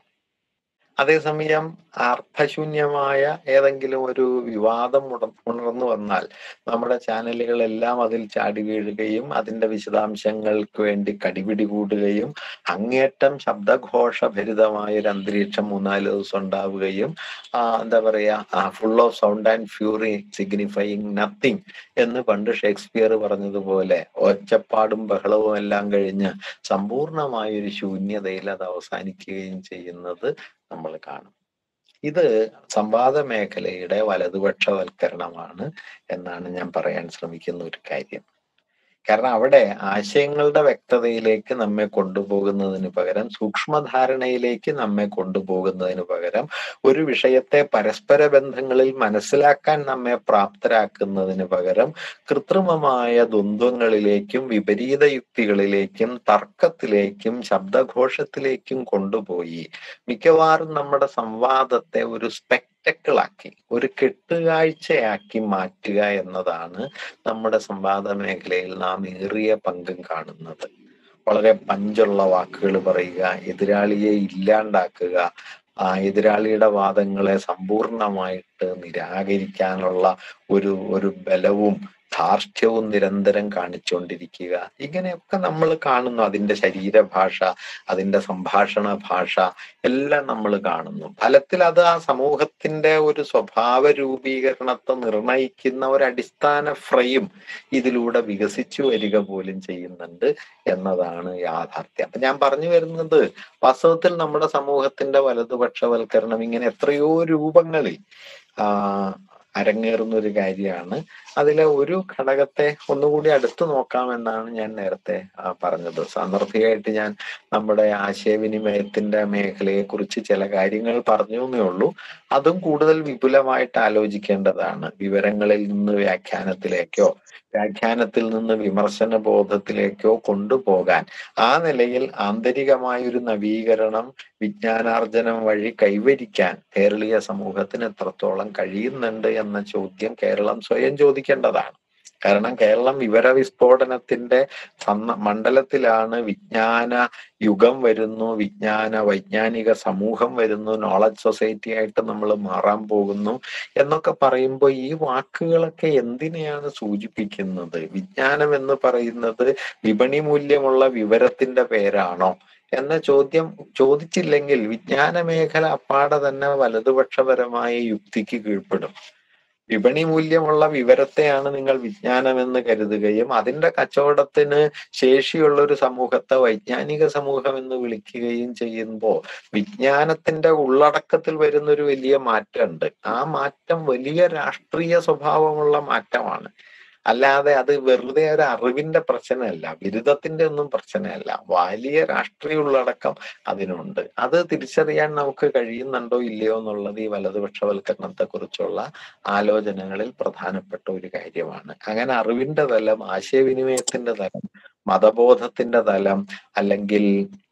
അതേസമയം അർത്ഥശൂന്യമായ ഏതെങ്കിലും ഒരു വിവാദം ഉണ ഉണർന്നു വന്നാൽ നമ്മുടെ ചാനലുകളെല്ലാം അതിൽ ചാടി വീഴുകയും അതിന്റെ വിശദാംശങ്ങൾക്ക് വേണ്ടി കടിപിടി കൂടുകയും അങ്ങേറ്റം ശബ്ദഘോഷഭരിതമായ ഒരു അന്തരീക്ഷം മൂന്നാല് ദിവസം ഉണ്ടാവുകയും എന്താ പറയാ full of sound and fury signifying nothing എന്ന് പണ്ട് ഷേക്സ്പിയർ പറഞ്ഞതുപോലെ ഒച്ചപ്പാടും ബഹളവും എല്ലാം കഴിഞ്ഞ് സമ്പൂർണമായ ഒരു ശൂന്യതയിൽ അത് അവസാനിക്കുകയും ചെയ്യുന്നത് നമ്മൾ കാണും ഇത് സംവാദ മേഖലയുടെ വലതുപക്ഷവൽക്കരണമാണ് എന്നാണ് ഞാൻ പറയാൻ ശ്രമിക്കുന്ന ഒരു കാര്യം കാരണം അവിടെ ആശയങ്ങളുടെ വ്യക്തതയിലേക്ക് നമ്മെ കൊണ്ടുപോകുന്നതിന് പകരം സൂക്ഷ്മധാരണയിലേക്ക് നമ്മെ കൊണ്ടുപോകുന്നതിന് പകരം ഒരു വിഷയത്തെ പരസ്പര ബന്ധങ്ങളിൽ മനസ്സിലാക്കാൻ നമ്മെ പ്രാപ്തരാക്കുന്നതിന് പകരം കൃത്രിമമായ ദ്വന്ദ്വങ്ങളിലേക്കും വിപരീത യുക്തികളിലേക്കും തർക്കത്തിലേക്കും ശബ്ദഘോഷത്തിലേക്കും കൊണ്ടുപോയി മിക്കവാറും നമ്മുടെ സംവാദത്തെ ഒരു സ്പെക് സ്പെക്ടക്കിളാക്കി ഒരു കെട്ടുകാഴ്ചയാക്കി മാറ്റുക എന്നതാണ് നമ്മുടെ സംവാദ മേഖലയിൽ നാം ഏറിയ പങ്കും കാണുന്നത് വളരെ പഞ്ചുള്ള വാക്കുകൾ പറയുക എതിരാളിയെ ഇല്ലാണ്ടാക്കുക ആ എതിരാളിയുടെ വാദങ്ങളെ സമ്പൂർണമായിട്ട് നിരാകരിക്കാനുള്ള ഒരു ഒരു ബലവും ധാർഷ്ട്യവും നിരന്തരം കാണിച്ചുകൊണ്ടിരിക്കുക ഇങ്ങനെയൊക്കെ നമ്മൾ കാണുന്നു അതിന്റെ ശരീരഭാഷ അതിന്റെ സംഭാഷണ ഭാഷ എല്ലാം നമ്മൾ കാണുന്നു ഫലത്തിൽ അത് ആ സമൂഹത്തിന്റെ ഒരു സ്വഭാവ രൂപീകരണത്തെ നിർണയിക്കുന്ന ഒരു അടിസ്ഥാന ഫ്രെയിം ഇതിലൂടെ വികസിച്ചു വരിക പോലും ചെയ്യുന്നുണ്ട് എന്നതാണ് യാഥാർത്ഥ്യം അപ്പൊ ഞാൻ പറഞ്ഞു വരുന്നത് വാസ്തവത്തിൽ നമ്മുടെ സമൂഹത്തിന്റെ വലതുപക്ഷവൽക്കരണം ഇങ്ങനെ എത്രയോ രൂപങ്ങളിൽ ആ അരങ്ങേറുന്ന ഒരു കാര്യമാണ് അതിലെ ഒരു ഘടകത്തെ ഒന്നുകൂടി അടുത്തു നോക്കാമെന്നാണ് ഞാൻ നേരത്തെ പറഞ്ഞത് സാന്ദർഭികമായിട്ട് ഞാൻ നമ്മുടെ ആശയവിനിമയത്തിന്റെ മേഖലയെ കുറിച്ച് ചില കാര്യങ്ങൾ പറഞ്ഞു എന്നേ ഉള്ളൂ അതും കൂടുതൽ വിപുലമായിട്ട് ആലോചിക്കേണ്ടതാണ് വിവരങ്ങളിൽ നിന്ന് വ്യാഖ്യാനത്തിലേക്കോ വ്യാഖ്യാനത്തിൽ നിന്ന് വിമർശന ബോധത്തിലേക്കോ കൊണ്ടുപോകാൻ ആ നിലയിൽ ആന്തരികമായ ഒരു നവീകരണം വിജ്ഞാനാർജനം വഴി കൈവരിക്കാൻ കേരളീയ സമൂഹത്തിന് എത്രത്തോളം കഴിയുന്നുണ്ട് എന്ന ചോദ്യം കേരളം സ്വയം ചോദിക്കേണ്ടതാണ് കാരണം കേരളം വിവര വിസ്ഫോടനത്തിന്റെ സന്ന മണ്ഡലത്തിലാണ് വിജ്ഞാന യുഗം വരുന്നു വിജ്ഞാന വൈജ്ഞാനിക സമൂഹം വരുന്നു നോളജ് സൊസൈറ്റി ആയിട്ട് നമ്മൾ മാറാൻ പോകുന്നു എന്നൊക്കെ പറയുമ്പോൾ ഈ വാക്കുകളൊക്കെ എന്തിനെയാണ് സൂചിപ്പിക്കുന്നത് വിജ്ഞാനം എന്ന് പറയുന്നത് വിപണി മൂല്യമുള്ള വിവരത്തിന്റെ പേരാണോ എന്ന ചോദ്യം ചോദിച്ചില്ലെങ്കിൽ വിജ്ഞാന മേഖല അപ്പാടെ തന്നെ വലതുപക്ഷപരമായ യുക്തിക്ക് കീഴ്പ്പെടും വിപണി മൂല്യമുള്ള വിവരത്തെയാണ് നിങ്ങൾ വിജ്ഞാനമെന്ന് കരുതുകയും അതിന്റെ കച്ചവടത്തിന് ശേഷിയുള്ള ഒരു സമൂഹത്തെ വൈജ്ഞാനിക സമൂഹം എന്ന് വിളിക്കുകയും ചെയ്യുമ്പോൾ വിജ്ഞാനത്തിന്റെ ഉള്ളടക്കത്തിൽ വരുന്ന ഒരു വലിയ മാറ്റമുണ്ട് ആ മാറ്റം വലിയ രാഷ്ട്രീയ സ്വഭാവമുള്ള മാറ്റമാണ് അല്ലാതെ അത് വെറുതെ ഒരു അറിവിന്റെ പ്രശ്നമല്ല ബിരുദത്തിന്റെ ഒന്നും പ്രശ്നമല്ല വലിയ രാഷ്ട്രീയ ഉള്ളടക്കം അതിനുണ്ട് അത് തിരിച്ചറിയാൻ നമുക്ക് കഴിയുന്നുണ്ടോ ഇല്ലയോ എന്നുള്ളത് ഈ വലതുപക്ഷവൽക്കരണത്തെ കുറിച്ചുള്ള ആലോചനകളിൽ പ്രധാനപ്പെട്ട ഒരു കാര്യമാണ് അങ്ങനെ അറിവിന്റെ തലം ആശയവിനിമയത്തിന്റെ തലം മതബോധത്തിന്റെ തലം അല്ലെങ്കിൽ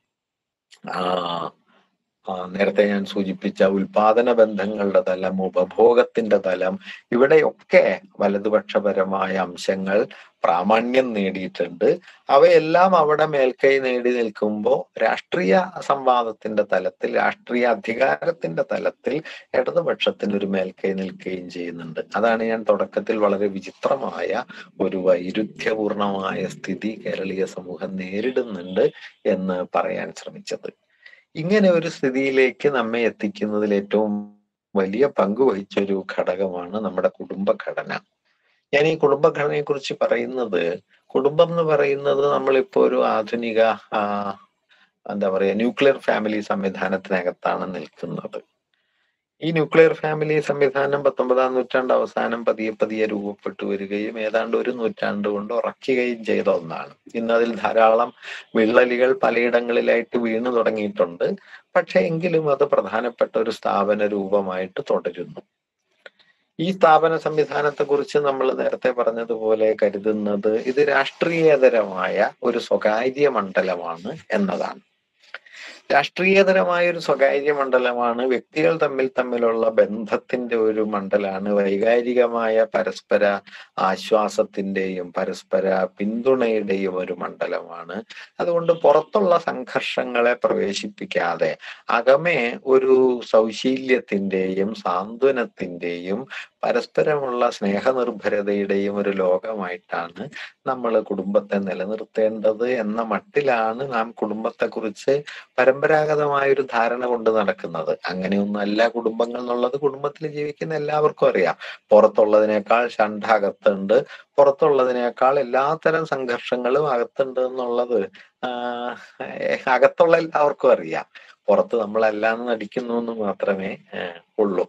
ആ നേരത്തെ ഞാൻ സൂചിപ്പിച്ച ഉൽപാദന ബന്ധങ്ങളുടെ തലം ഉപഭോഗത്തിന്റെ തലം ഇവിടെയൊക്കെ വലതുപക്ഷപരമായ അംശങ്ങൾ പ്രാമാണ്യം നേടിയിട്ടുണ്ട് അവയെല്ലാം അവിടെ മേൽക്കൈ നേടി നിൽക്കുമ്പോൾ രാഷ്ട്രീയ സംവാദത്തിന്റെ തലത്തിൽ രാഷ്ട്രീയ അധികാരത്തിന്റെ തലത്തിൽ ഇടതുപക്ഷത്തിന് ഒരു മേൽക്കൈ നിൽക്കുകയും ചെയ്യുന്നുണ്ട് അതാണ് ഞാൻ തുടക്കത്തിൽ വളരെ വിചിത്രമായ ഒരു വൈരുദ്ധ്യപൂർണമായ സ്ഥിതി കേരളീയ സമൂഹം നേരിടുന്നുണ്ട് എന്ന് പറയാൻ ശ്രമിച്ചത് ഇങ്ങനെ ഒരു സ്ഥിതിയിലേക്ക് നമ്മെ എത്തിക്കുന്നതിൽ ഏറ്റവും വലിയ പങ്ക് വഹിച്ചൊരു ഘടകമാണ് നമ്മുടെ കുടുംബഘടന ഞാൻ ഈ കുടുംബഘടനയെ കുറിച്ച് പറയുന്നത് കുടുംബം എന്ന് പറയുന്നത് നമ്മളിപ്പോ ഒരു ആധുനിക ആ, എന്താ പറയാ ന്യൂക്ലിയർ ഫാമിലി സംവിധാനത്തിനകത്താണ് നിൽക്കുന്നത് ഈ ന്യൂക്ലിയർ ഫാമിലി സംവിധാനം പത്തൊമ്പതാം നൂറ്റാണ്ട് അവസാനം പതിയെ പതിയെ രൂപപ്പെട്ടു വരികയും ഏതാണ്ട് ഒരു നൂറ്റാണ്ട് കൊണ്ട് ഉറക്കുകയും ചെയ്ത ഒന്നാണ് ഇന്ന് അതിൽ ധാരാളം വിള്ളലുകൾ പലയിടങ്ങളിലായിട്ട് വീണു തുടങ്ങിയിട്ടുണ്ട് പക്ഷെ എങ്കിലും അത് പ്രധാനപ്പെട്ട ഒരു സ്ഥാപന രൂപമായിട്ട് തുടരുന്നു ഈ സ്ഥാപന സംവിധാനത്തെ കുറിച്ച് നമ്മൾ നേരത്തെ പറഞ്ഞതുപോലെ കരുതുന്നത് ഇത് രാഷ്ട്രീയതരമായ ഒരു സ്വകാര്യ മണ്ഡലമാണ് എന്നതാണ് രാഷ്ട്രീയതരമായ ഒരു സ്വകാര്യ മണ്ഡലമാണ് വ്യക്തികൾ തമ്മിൽ തമ്മിലുള്ള ബന്ധത്തിന്റെ ഒരു മണ്ഡലമാണ് വൈകാരികമായ പരസ്പര ആശ്വാസത്തിന്റെയും പരസ്പര പിന്തുണയുടെയും ഒരു മണ്ഡലമാണ് അതുകൊണ്ട് പുറത്തുള്ള സംഘർഷങ്ങളെ പ്രവേശിപ്പിക്കാതെ അകമേ ഒരു സൗശീല്യത്തിന്റെയും സാന്ത്വനത്തിന്റെയും പരസ്പരമുള്ള സ്നേഹനിർഭരതയുടെയും ഒരു ലോകമായിട്ടാണ് നമ്മൾ കുടുംബത്തെ നിലനിർത്തേണ്ടത് എന്ന മട്ടിലാണ് നാം കുടുംബത്തെക്കുറിച്ച് പരമ്പരാഗതമായ ഒരു ധാരണ കൊണ്ട് നടക്കുന്നത് അങ്ങനെയൊന്നല്ല കുടുംബങ്ങൾ എന്നുള്ളത് കുടുംബത്തിൽ ജീവിക്കുന്ന എല്ലാവർക്കും അറിയാം പുറത്തുള്ളതിനേക്കാൾ ഷണ്ട അകത്തുണ്ട് പുറത്തുള്ളതിനേക്കാൾ എല്ലാത്തരം സംഘർഷങ്ങളും അകത്തുണ്ട് എന്നുള്ളത് ആഹ് അകത്തുള്ള എല്ലാവർക്കും അറിയാം പുറത്ത് നമ്മളെല്ലാം നടിക്കുന്നു എന്ന് മാത്രമേ ആഹ് ഉള്ളൂ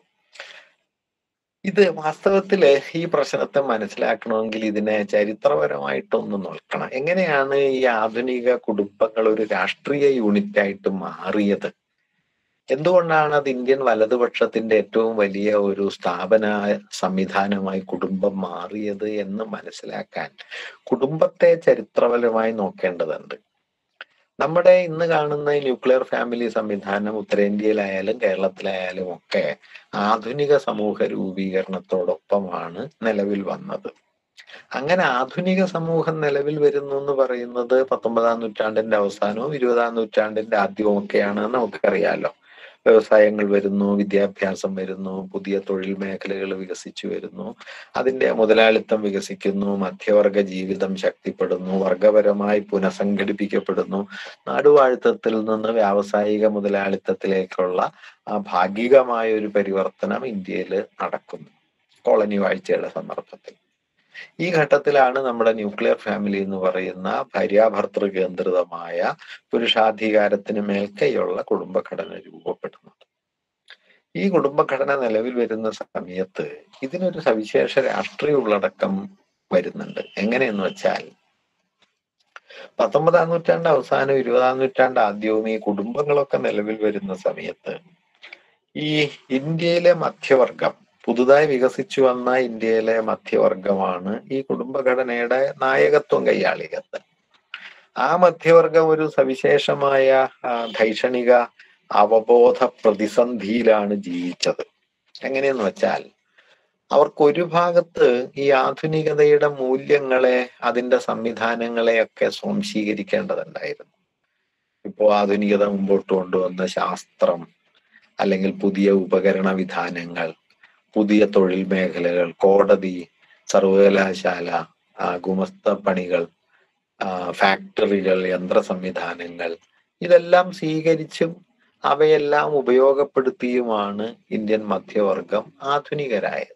ഇത് വാസ്തവത്തില് ഈ പ്രശ്നത്തെ മനസ്സിലാക്കണമെങ്കിൽ ഇതിനെ ചരിത്രപരമായിട്ടൊന്ന് നോക്കണം എങ്ങനെയാണ് ഈ ആധുനിക കുടുംബങ്ങൾ ഒരു രാഷ്ട്രീയ യൂണിറ്റ് ആയിട്ട് മാറിയത് എന്തുകൊണ്ടാണ് അത് ഇന്ത്യൻ വലതുപക്ഷത്തിന്റെ ഏറ്റവും വലിയ ഒരു സ്ഥാപന സംവിധാനമായി കുടുംബം മാറിയത് എന്ന് മനസ്സിലാക്കാൻ കുടുംബത്തെ ചരിത്രപരമായി നോക്കേണ്ടതുണ്ട് നമ്മുടെ ഇന്ന് കാണുന്ന ഈ ന്യൂക്ലിയർ ഫാമിലി സംവിധാനം ഉത്തരേന്ത്യയിലായാലും കേരളത്തിലായാലും ഒക്കെ ആധുനിക സമൂഹ രൂപീകരണത്തോടൊപ്പമാണ് നിലവിൽ വന്നത് അങ്ങനെ ആധുനിക സമൂഹം നിലവിൽ വരുന്നു എന്ന് പറയുന്നത് പത്തൊമ്പതാം നൂറ്റാണ്ടിന്റെ അവസാനവും ഇരുപതാം നൂറ്റാണ്ടിന്റെ ആദ്യവും ഒക്കെയാണ് നമുക്കറിയാലോ വ്യവസായങ്ങൾ വരുന്നു വിദ്യാഭ്യാസം വരുന്നു പുതിയ തൊഴിൽ മേഖലകൾ വികസിച്ചു വരുന്നു അതിന്റെ മുതലാളിത്തം വികസിക്കുന്നു മധ്യവർഗ ജീവിതം ശക്തിപ്പെടുന്നു വർഗപരമായി പുനഃസംഘടിപ്പിക്കപ്പെടുന്നു നാടുവാഴുത്തത്തിൽ നിന്ന് വ്യാവസായിക മുതലാളിത്തത്തിലേക്കുള്ള ആ ഭാഗികമായ ഒരു പരിവർത്തനം ഇന്ത്യയിൽ നടക്കുന്നു കോളനി വാഴ്ചയുടെ സന്ദർഭത്തിൽ ഈ ഘട്ടത്തിലാണ് നമ്മുടെ ന്യൂക്ലിയർ ഫാമിലി എന്ന് പറയുന്ന ഭാര്യാഭർത്തൃ കേന്ദ്രിതമായ പുരുഷാധികാരത്തിന് മേൽക്കൈയുള്ള കുടുംബഘടന രൂപപ്പെടുന്നത് ഈ കുടുംബഘടന നിലവിൽ വരുന്ന സമയത്ത് ഇതിനൊരു സവിശേഷ രാഷ്ട്രീയ ഉള്ളടക്കം വരുന്നുണ്ട് എങ്ങനെയെന്ന് വെച്ചാൽ പത്തൊമ്പതാം നൂറ്റാണ്ട് അവസാനം ഇരുപതാം നൂറ്റാണ്ട് ആദ്യവും ഈ കുടുംബങ്ങളൊക്കെ നിലവിൽ വരുന്ന സമയത്ത് ഈ ഇന്ത്യയിലെ മധ്യവർഗം പുതുതായി വികസിച്ചു വന്ന ഇന്ത്യയിലെ മധ്യവർഗമാണ് ഈ കുടുംബഘടനയുടെ നായകത്വം കൈയാളിയത് ആ മധ്യവർഗം ഒരു സവിശേഷമായ ആ, ധൈഷണിക അവബോധ പ്രതിസന്ധിയിലാണ് ജീവിച്ചത് എങ്ങനെയെന്ന് വെച്ചാൽ അവർക്ക് ഒരു ഭാഗത്ത് ഈ ആധുനികതയുടെ മൂല്യങ്ങളെ അതിന്റെ സംവിധാനങ്ങളെയൊക്കെ സ്വാംശീകരിക്കേണ്ടതുണ്ടായിരുന്നു ഇപ്പോ ആധുനികത മുമ്പോട്ട് കൊണ്ടുവന്ന ശാസ്ത്രം അല്ലെങ്കിൽ പുതിയ ഉപകരണ വിധാനങ്ങൾ പുതിയ തൊഴിൽ മേഖലകൾ കോടതി സർവകലാശാല ആ, ഗുമസ്ത പണികൾ ആ, ഫാക്ടറികൾ യന്ത്ര സംവിധാനങ്ങൾ ഇതെല്ലാം സ്വീകരിച്ചും അവയെല്ലാം ഉപയോഗപ്പെടുത്തിയുമാണ് ഇന്ത്യൻ മധ്യവർഗം ആധുനികരായത്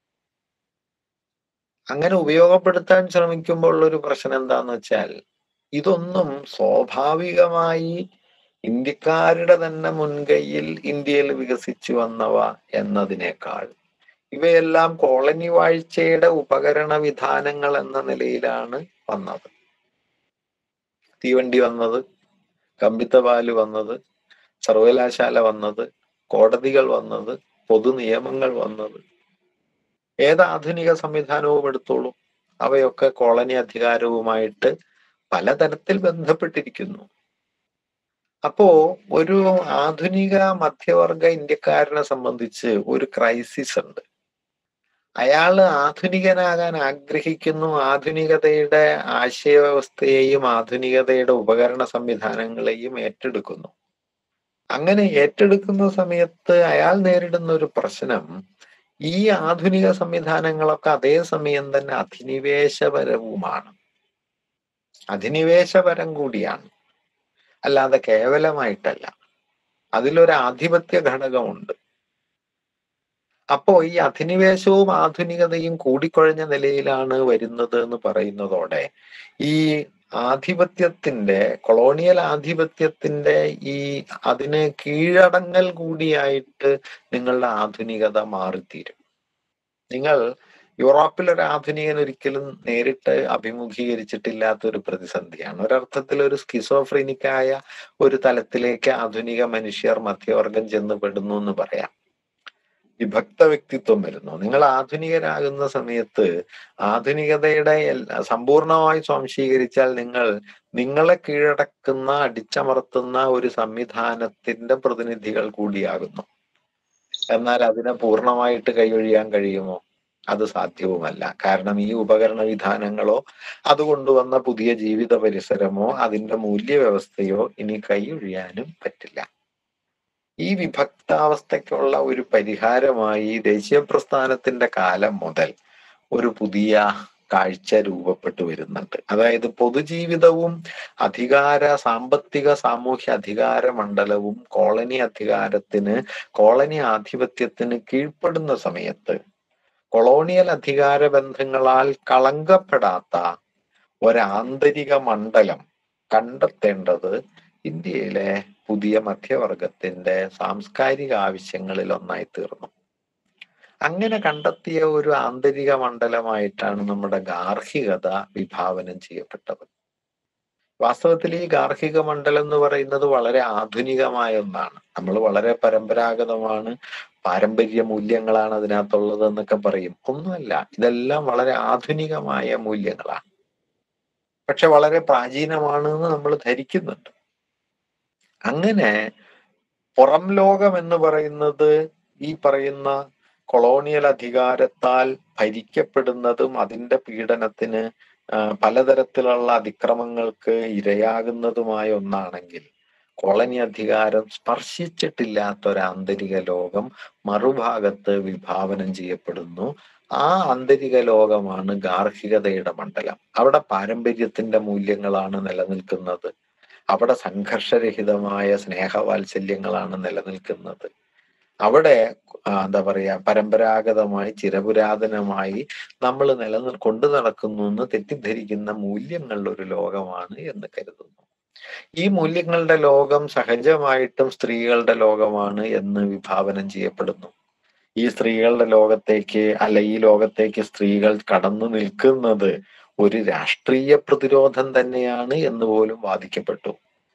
അങ്ങനെ ഉപയോഗപ്പെടുത്താൻ ശ്രമിക്കുമ്പോൾ ഉള്ളൊരു പ്രശ്നം എന്താന്ന് വെച്ചാൽ ഇതൊന്നും സ്വാഭാവികമായി ഇന്ത്യക്കാരുടെ തന്നെ മുൻകൈയിൽ ഇന്ത്യയിൽ വികസിച്ചു വന്നവ എന്നതിനേക്കാൾ ഇവയെല്ലാം കോളനി വാഴ്ചയുടെ ഉപകരണ വിധാനങ്ങൾ എന്ന നിലയിലാണ് വന്നത് തീവണ്ടി വന്നത് കമ്പിത്തപാല് വന്നത് സർവകലാശാല വന്നത് കോടതികൾ വന്നത് പൊതു നിയമങ്ങൾ വന്നത് ഏത് ആധുനിക സംവിധാനവും എടുത്തോളൂ അവയൊക്കെ കോളനി അധികാരവുമായിട്ട് പലതരത്തിൽ ബന്ധപ്പെട്ടിരിക്കുന്നു അപ്പോ ഒരു ആധുനിക മധ്യവർഗ ഇന്ത്യക്കാരനെ സംബന്ധിച്ച് ഒരു ക്രൈസിസ് ഉണ്ട് അയാള് ആധുനികനാകാൻ ആഗ്രഹിക്കുന്നു ആധുനികതയുടെ ആശയവ്യവസ്ഥയെയും ആധുനികതയുടെ ഉപകരണ സംവിധാനങ്ങളെയും ഏറ്റെടുക്കുന്നു അങ്ങനെ ഏറ്റെടുക്കുന്ന സമയത്ത് അയാൾ നേരിടുന്ന ഒരു പ്രശ്നം ഈ ആധുനിക സംവിധാനങ്ങളൊക്കെ അതേസമയം തന്നെ അധിനിവേശപരവുമാണ് അധിനിവേശപരം കൂടിയാണ് അല്ലാതെ കേവലമായിട്ടല്ല അതിലൊരു ആധിപത്യ ഘടകമുണ്ട് അപ്പോ ഈ അധിനിവേശവും ആധുനികതയും കൂടിക്കുഴഞ്ഞ നിലയിലാണ് വരുന്നത് എന്ന് പറയുന്നതോടെ ഈ ആധിപത്യത്തിന്റെ കൊളോണിയൽ ആധിപത്യത്തിന്റെ ഈ അതിന് കീഴടങ്ങൽ കൂടിയായിട്ട് നിങ്ങളുടെ ആധുനികത മാറിത്തീരും നിങ്ങൾ യൂറോപ്പിൽ ഒരു ആധുനികൻ ഒരിക്കലും നേരിട്ട് അഭിമുഖീകരിച്ചിട്ടില്ലാത്ത ഒരു പ്രതിസന്ധിയാണ് ഒരർത്ഥത്തിൽ ഒരു സ്കിസോഫ്രീനിക്കായ ഒരു തലത്തിലേക്ക് ആധുനിക മനുഷ്യർ മധ്യവർഗം ചെന്ന് പെടുന്നു എന്ന് പറയാം വിഭക്ത വ്യക്തിത്വം വരുന്നു നിങ്ങൾ ആധുനികരാകുന്ന സമയത്ത് ആധുനികതയുടെ എല്ലാ സമ്പൂർണമായി സ്വാംശീകരിച്ചാൽ നിങ്ങൾ നിങ്ങളെ കീഴടക്കുന്ന അടിച്ചമർത്തുന്ന ഒരു സംവിധാനത്തിന്റെ പ്രതിനിധികൾ കൂടിയാകുന്നു എന്നാൽ അതിനെ പൂർണ്ണമായിട്ട് കൈയൊഴിയാൻ കഴിയുമോ അത് സാധ്യവുമല്ല കാരണം ഈ ഉപകരണ വിധാനങ്ങളോ അത് കൊണ്ടുവന്ന പുതിയ ജീവിത പരിസരമോ അതിന്റെ മൂല്യവ്യവസ്ഥയോ ഇനി കൈയൊഴിയാനും പറ്റില്ല ഈ വിഭക്താവസ്ഥയ്ക്കുള്ള ഒരു പരിഹാരമായി ദേശീയ പ്രസ്ഥാനത്തിന്റെ കാലം മുതൽ ഒരു പുതിയ കാഴ്ച രൂപപ്പെട്ടു വരുന്നുണ്ട് അതായത് പൊതുജീവിതവും അധികാര സാമ്പത്തിക സാമൂഹ്യ അധികാര മണ്ഡലവും കോളനി അധികാരത്തിന് കോളനി ആധിപത്യത്തിന് കീഴ്പ്പെടുന്ന സമയത്ത് കൊളോണിയൽ അധികാര ബന്ധങ്ങളാൽ കളങ്കപ്പെടാത്ത ഒരാന്തരിക മണ്ഡലം കണ്ടെത്തേണ്ടത് ഇന്ത്യയിലെ പുതിയ മധ്യവർഗത്തിന്റെ സാംസ്കാരിക ആവശ്യങ്ങളിൽ ഒന്നായി തീർന്നു അങ്ങനെ കണ്ടെത്തിയ ഒരു ആന്തരിക മണ്ഡലമായിട്ടാണ് നമ്മുടെ ഗാർഹികത വിഭാവനം ചെയ്യപ്പെട്ടത് വാസ്തവത്തിൽ ഈ ഗാർഹിക മണ്ഡലം എന്ന് പറയുന്നത് വളരെ ആധുനികമായ ഒന്നാണ് നമ്മൾ വളരെ പരമ്പരാഗതമാണ് പാരമ്പര്യ മൂല്യങ്ങളാണ് അതിനകത്തുള്ളത് എന്നൊക്കെ പറയും ഒന്നുമല്ല ഇതെല്ലാം വളരെ ആധുനികമായ മൂല്യങ്ങളാണ് പക്ഷെ വളരെ പ്രാചീനമാണ് എന്ന് നമ്മൾ ധരിക്കുന്നുണ്ട് അങ്ങനെ പുറം ലോകം എന്ന് പറയുന്നത് ഈ പറയുന്ന കൊളോണിയൽ അധികാരത്താൽ ഭരിക്കപ്പെടുന്നതും അതിന്റെ പീഡനത്തിന് പലതരത്തിലുള്ള അതിക്രമങ്ങൾക്ക് ഇരയാകുന്നതുമായ ഒന്നാണെങ്കിൽ കോളനി അധികാരം സ്പർശിച്ചിട്ടില്ലാത്ത ഒരു ആന്തരിക ലോകം മറുഭാഗത്ത് വിഭാവനം ചെയ്യപ്പെടുന്നു ആ ആന്തരിക ലോകമാണ് ഗാർഹികതയുടെ മണ്ഡലം അവിടെ പാരമ്പര്യത്തിന്റെ മൂല്യങ്ങളാണ് നിലനിൽക്കുന്നത് അവിടെ സംഘർഷരഹിതമായ സ്നേഹവാത്സല്യങ്ങളാണ് നിലനിൽക്കുന്നത് അവിടെ എന്താ പറയാ പരമ്പരാഗതമായി ചിരപുരാതനമായി നമ്മൾ നിലനിൽ കൊണ്ടു നടക്കുന്നു എന്ന് തെറ്റിദ്ധരിക്കുന്ന മൂല്യങ്ങളുടെ ഒരു ലോകമാണ് എന്ന് കരുതുന്നു ഈ മൂല്യങ്ങളുടെ ലോകം സഹജമായിട്ടും സ്ത്രീകളുടെ ലോകമാണ് എന്ന് വിഭാവനം ചെയ്യപ്പെടുന്നു ഈ സ്ത്രീകളുടെ ലോകത്തേക്ക് അല്ല ഈ ലോകത്തേക്ക് സ്ത്രീകൾ കടന്നു നിൽക്കുന്നത് ഒരു രാഷ്ട്രീയ പ്രതിരോധം തന്നെയാണ് എന്ന് പോലും വാദിക്കപ്പെട്ടു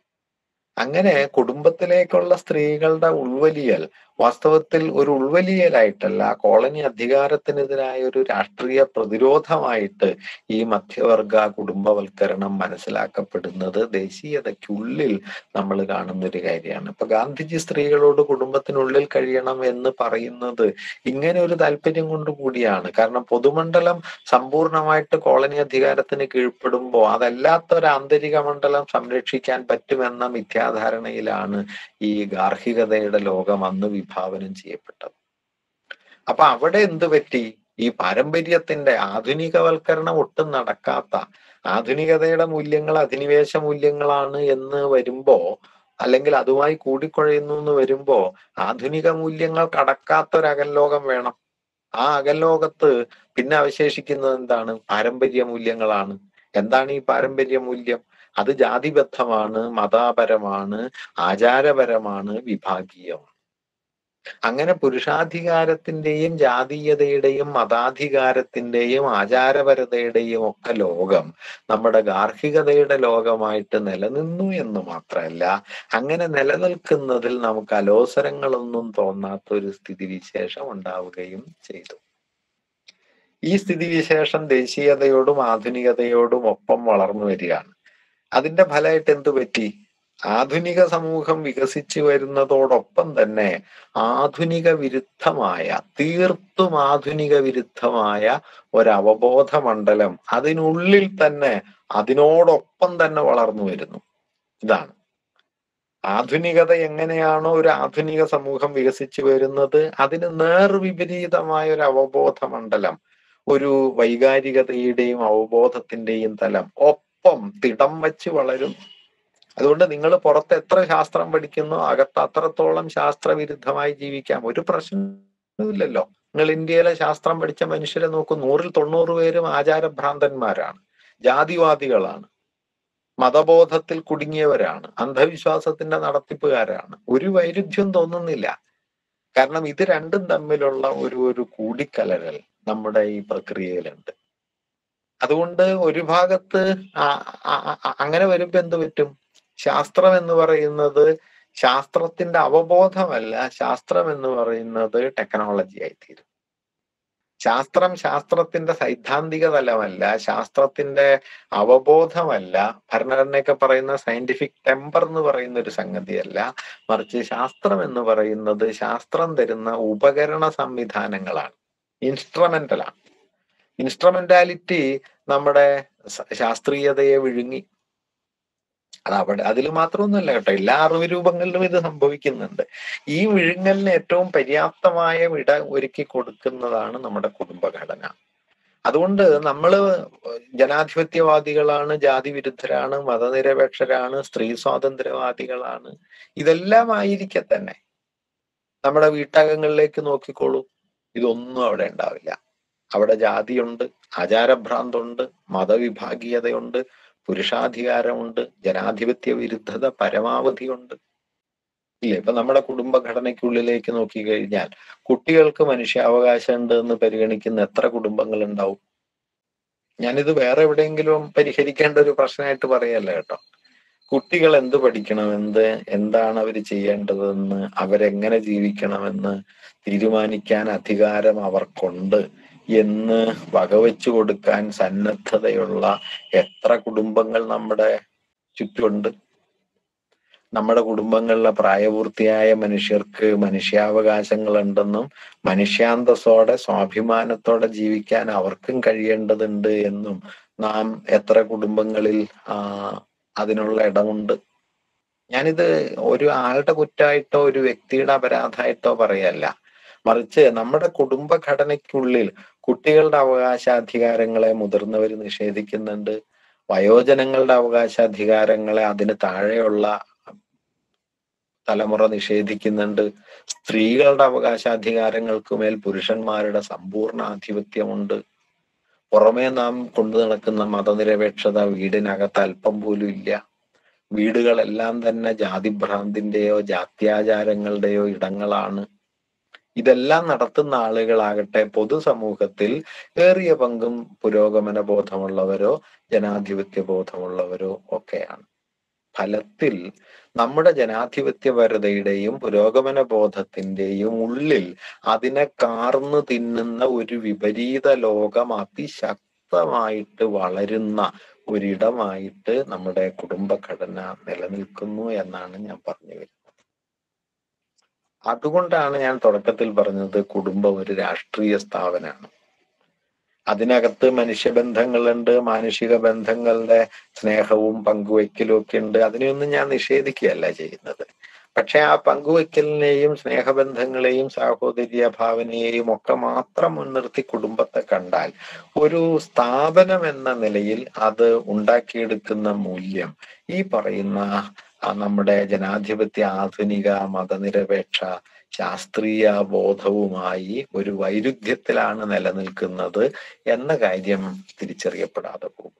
അങ്ങനെ കുടുംബത്തിലേക്കുള്ള സ്ത്രീകളുടെ ഉൾവലിയൽ വാസ്തവത്തിൽ ഒരു ഉൾവലിയലായിട്ടല്ല കോളനി അധികാരത്തിനെതിരായ ഒരു രാഷ്ട്രീയ പ്രതിരോധമായിട്ട് ഈ മധ്യവർഗ കുടുംബവൽക്കരണം മനസ്സിലാക്കപ്പെടുന്നത് ദേശീയതയ്ക്കുള്ളിൽ നമ്മൾ കാണുന്ന ഒരു കാര്യമാണ് ഇപ്പൊ ഗാന്ധിജി സ്ത്രീകളോട് കുടുംബത്തിനുള്ളിൽ കഴിയണം എന്ന് പറയുന്നത് ഇങ്ങനെ ഒരു താല്പര്യം കൊണ്ട് കൂടിയാണ് കാരണം പൊതുമണ്ഡലം സമ്പൂർണമായിട്ട് കോളനി അധികാരത്തിന് കീഴ്പ്പെടുമ്പോൾ അതല്ലാത്ത ഒരു ആന്തരിക മണ്ഡലം സംരക്ഷിക്കാൻ പറ്റുമെന്ന മിഥ്യാധാരണയിലാണ് ഈ ഗാർഹികതയുടെ ലോകം അന്ന് വിഭാവനം ചെയ്യപ്പെട്ടത് അപ്പൊ അവിടെ എന്ത് പറ്റി ഈ പാരമ്പര്യത്തിന്റെ ആധുനികവൽക്കരണം ഒട്ടും നടക്കാത്ത ആധുനികതയുടെ മൂല്യങ്ങൾ അധിനിവേശ മൂല്യങ്ങളാണ് എന്ന് വരുമ്പോ അല്ലെങ്കിൽ അതുമായി കൂടിക്കുഴയുന്നു എന്ന് വരുമ്പോ ആധുനിക മൂല്യങ്ങൾ കടക്കാത്ത ഒരു അകല്ലോകം വേണം ആ അകല്ലോകത്ത് പിന്നെ അവശേഷിക്കുന്നത് എന്താണ് പാരമ്പര്യ മൂല്യങ്ങളാണ് എന്താണ് ഈ പാരമ്പര്യ മൂല്യം അത് ജാതിബദ്ധമാണ് മതാപരമാണ് ആചാരപരമാണ് വിഭാഗീയമാണ് അങ്ങനെ പുരുഷാധികാരത്തിന്റെയും ജാതീയതയുടെയും മതാധികാരത്തിന്റെയും ആചാരപരതയുടെയും ഒക്കെ ലോകം നമ്മുടെ ഗാർഹികതയുടെ ലോകമായിട്ട് നിലനിന്നു എന്ന് മാത്രമല്ല അങ്ങനെ നിലനിൽക്കുന്നതിൽ നമുക്ക് അലോസരങ്ങളൊന്നും തോന്നാത്ത ഒരു സ്ഥിതിവിശേഷം ഉണ്ടാവുകയും ചെയ്തു ഈ സ്ഥിതിവിശേഷം ദേശീയതയോടും ആധുനികതയോടും ഒപ്പം വളർന്നു വരികയാണ് അതിന്റെ ഫലമായിട്ട് എന്തു പറ്റി ആധുനിക സമൂഹം വികസിച്ചു വരുന്നതോടൊപ്പം തന്നെ ആധുനിക വിരുദ്ധമായ തീർത്തും ആധുനിക വിരുദ്ധമായ ഒരു അവബോധ മണ്ഡലം അതിനുള്ളിൽ തന്നെ അതിനോടൊപ്പം തന്നെ വളർന്നു വരുന്നു ഇതാണ് ആധുനികത എങ്ങനെയാണോ ഒരു ആധുനിക സമൂഹം വികസിച്ചു വരുന്നത് അതിന് നേർവിപരീതമായ ഒരു അവബോധ മണ്ഡലം ഒരു വൈകാരികതയുടെയും അവബോധത്തിന്റെയും തലം ഒപ്പം തിടം വച്ച് വളരും അതുകൊണ്ട് നിങ്ങൾ പുറത്ത് എത്ര ശാസ്ത്രം പഠിക്കുന്നു അകത്ത് അത്രത്തോളം ശാസ്ത്രവിരുദ്ധമായി ജീവിക്കാം ഒരു പ്രശ്നമില്ലല്ലോ നിങ്ങൾ ഇന്ത്യയിലെ ശാസ്ത്രം പഠിച്ച മനുഷ്യരെ നോക്കൂ നൂറിൽ തൊണ്ണൂറ് പേരും ആചാരഭ്രാന്തന്മാരാണ് ജാതിവാദികളാണ് മതബോധത്തിൽ കുടുങ്ങിയവരാണ് അന്ധവിശ്വാസത്തിന്റെ നടത്തിപ്പുകാരാണ് ഒരു വൈരുദ്ധ്യം തോന്നുന്നില്ല കാരണം ഇത് രണ്ടും തമ്മിലുള്ള ഒരു ഒരു കൂടിക്കലരൽ നമ്മുടെ ഈ പ്രക്രിയയിലുണ്ട് അതുകൊണ്ട് ഒരു ഭാഗത്ത് ആ- ആ- ആ- അങ്ങനെ വരുമ്പോ എന്ത് പറ്റും ശാസ്ത്രം എന്ന് പറയുന്നത് ശാസ്ത്രത്തിന്റെ അവബോധമല്ല ശാസ്ത്രം എന്ന് പറയുന്നത് ടെക്നോളജി ആയിത്തീരും ശാസ്ത്രം ശാസ്ത്രത്തിന്റെ സൈദ്ധാന്തിക തലമല്ല ശാസ്ത്രത്തിന്റെ അവബോധമല്ല ഭരണഘടനയൊക്കെ പറയുന്ന സയന്റിഫിക് ടെമ്പർ എന്ന് പറയുന്ന ഒരു സംഗതിയല്ല മറിച്ച് ശാസ്ത്രം എന്ന് പറയുന്നത് ശാസ്ത്രം തരുന്ന ഉപകരണ സംവിധാനങ്ങളാണ് ഇൻസ്ട്രുമെന്റലാണ് ഇൻസ്ട്രുമെന്റാലിറ്റി നമ്മുടെ സ- ശാസ്ത്രീയതയെ വിഴുങ്ങി അത് അവിടെ അതിൽ മാത്രമൊന്നുമല്ല കേട്ടോ എല്ലാ അറിവ് രൂപങ്ങളിലും ഇത് സംഭവിക്കുന്നുണ്ട് ഈ വിഴുങ്ങലിന് ഏറ്റവും പര്യാപ്തമായ വിട ഒരുക്കി കൊടുക്കുന്നതാണ് നമ്മുടെ കുടുംബഘടന അതുകൊണ്ട് നമ്മള് ജനാധിപത്യവാദികളാണ് ജാതി വിരുദ്ധരാണ് മതനിരപേക്ഷരാണ് സ്ത്രീ സ്വാതന്ത്ര്യവാദികളാണ് ഇതെല്ലാം ആയിരിക്കെ തന്നെ നമ്മുടെ വീട്ടകങ്ങളിലേക്ക് നോക്കിക്കോളൂ ഇതൊന്നും അവിടെ ഉണ്ടാവില്ല അവിടെ ജാതിയുണ്ട് ആചാരഭ്രാന്തുണ്ട് മതവിഭാഗീയതയുണ്ട് പുരുഷാധികാരമുണ്ട് ജനാധിപത്യ വിരുദ്ധത പരമാവധിയുണ്ട് ഇല്ലേ ഇപ്പൊ നമ്മുടെ കുടുംബഘടനയ്ക്കുള്ളിലേക്ക് നോക്കിക്കഴിഞ്ഞാൽ കുട്ടികൾക്ക് മനുഷ്യാവകാശം ഉണ്ട് എന്ന് പരിഗണിക്കുന്ന എത്ര കുടുംബങ്ങൾ ഉണ്ടാവും ഞാനിത് വേറെ എവിടെയെങ്കിലും പരിഹരിക്കേണ്ട ഒരു പ്രശ്നമായിട്ട് പറയല്ല കേട്ടോ കുട്ടികൾ എന്ത് പഠിക്കണം എന്ത് എന്താണ് അവർ ചെയ്യേണ്ടതെന്ന് അവരെങ്ങനെ ജീവിക്കണമെന്ന് തീരുമാനിക്കാൻ അധികാരം അവർക്കുണ്ട് എന്ന് വകവെച്ചു കൊടുക്കാൻ സന്നദ്ധതയുള്ള എത്ര കുടുംബങ്ങൾ നമ്മുടെ ചുറ്റുമുണ്ട് നമ്മുടെ കുടുംബങ്ങളിലെ പ്രായപൂർത്തിയായ മനുഷ്യർക്ക് മനുഷ്യാവകാശങ്ങളുണ്ടെന്നും മനുഷ്യാന്തസ്സോടെ സ്വാഭിമാനത്തോടെ ജീവിക്കാൻ അവർക്കും കഴിയേണ്ടതുണ്ട് എന്നും നാം എത്ര കുടുംബങ്ങളിൽ ആ അതിനുള്ള ഇടമുണ്ട് ഞാനിത് ഒരു ആളുടെ കുറ്റമായിട്ടോ ഒരു വ്യക്തിയുടെ അപരാധമായിട്ടോ പറയല്ല മറിച്ച് നമ്മുടെ കുടുംബഘടനയ്ക്കുള്ളിൽ കുട്ടികളുടെ അവകാശാധികാരങ്ങളെ മുതിർന്നവർ നിഷേധിക്കുന്നുണ്ട് വയോജനങ്ങളുടെ അവകാശാധികാരങ്ങളെ അതിന് താഴെയുള്ള തലമുറ നിഷേധിക്കുന്നുണ്ട് സ്ത്രീകളുടെ അവകാശാധികാരങ്ങൾക്ക് മേൽ പുരുഷന്മാരുടെ സമ്പൂർണ്ണ ആധിപത്യമുണ്ട് പുറമേ നാം കൊണ്ടു നടക്കുന്ന മതനിരപേക്ഷത വീടിനകത്ത് അല്പം പോലും ഇല്ല വീടുകളെല്ലാം തന്നെ ജാതിഭ്രാന്തിന്റെയോ ജാത്യാചാരങ്ങളുടെയോ ഇടങ്ങളാണ് ഇതെല്ലാം നടത്തുന്ന ആളുകളാകട്ടെ പൊതുസമൂഹത്തിൽ ഏറിയ പങ്കും പുരോഗമന ബോധമുള്ളവരോ ജനാധിപത്യ ബോധമുള്ളവരോ ഒക്കെയാണ് ഫലത്തിൽ നമ്മുടെ ജനാധിപത്യപരതയുടെയും പുരോഗമന ബോധത്തിന്റെയും ഉള്ളിൽ അതിനെ കാർന്നു തിന്നുന്ന ഒരു വിപരീത ലോകം അതിശക്തമായിട്ട് വളരുന്ന ഒരിടമായിട്ട് നമ്മുടെ കുടുംബഘടന നിലനിൽക്കുന്നു എന്നാണ് ഞാൻ പറഞ്ഞു വരുന്നത് അതുകൊണ്ടാണ് ഞാൻ തുടക്കത്തിൽ പറഞ്ഞത് കുടുംബം ഒരു രാഷ്ട്രീയ സ്ഥാപനമാണ് അതിനകത്ത് മനുഷ്യബന്ധങ്ങളുണ്ട് മാനുഷിക ബന്ധങ്ങളുടെ സ്നേഹവും പങ്കുവയ്ക്കലും ഒക്കെ ഉണ്ട് അതിനെയൊന്നും ഞാൻ നിഷേധിക്കുകയല്ല ചെയ്യുന്നത് പക്ഷെ ആ പങ്കുവയ്ക്കലിനെയും സ്നേഹബന്ധങ്ങളെയും സാഹോദര്യ ഭാവനയെയും ഒക്കെ മാത്രം മുൻനിർത്തി കുടുംബത്തെ കണ്ടാൽ ഒരു സ്ഥാപനം എന്ന നിലയിൽ അത് ഉണ്ടാക്കിയെടുക്കുന്ന മൂല്യം ഈ പറയുന്ന ആ നമ്മുടെ ജനാധിപത്യ ആധുനിക മതനിരപേക്ഷ ശാസ്ത്രീയ ബോധവുമായി ഒരു വൈരുദ്ധ്യത്തിലാണ് നിലനിൽക്കുന്നത് എന്ന കാര്യം തിരിച്ചറിയപ്പെടാതെ പോകും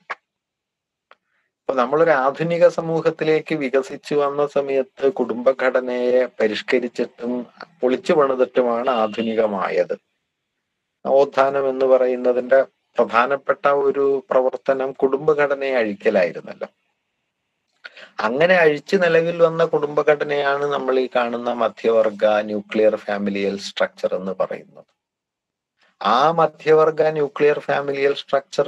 ഇപ്പൊ നമ്മളൊരു ആധുനിക സമൂഹത്തിലേക്ക് വികസിച്ചു വന്ന സമയത്ത് കുടുംബഘടനയെ പരിഷ്കരിച്ചിട്ടും പൊളിച്ചു പണിതിട്ടുമാണ് ആധുനികമായത് നവോത്ഥാനം എന്ന് പറയുന്നതിന്റെ പ്രധാനപ്പെട്ട ഒരു പ്രവർത്തനം കുടുംബഘടനയെ അഴിക്കലായിരുന്നല്ലോ അങ്ങനെ അഴിച്ചു നിലവിൽ വന്ന കുടുംബഘടനയാണ് നമ്മൾ ഈ കാണുന്ന മധ്യവർഗ ന്യൂക്ലിയർ ഫാമിലിയൽ സ്ട്രക്ചർ എന്ന് പറയുന്നത് ആ മധ്യവർഗ ന്യൂക്ലിയർ ഫാമിലിയൽ സ്ട്രക്ചർ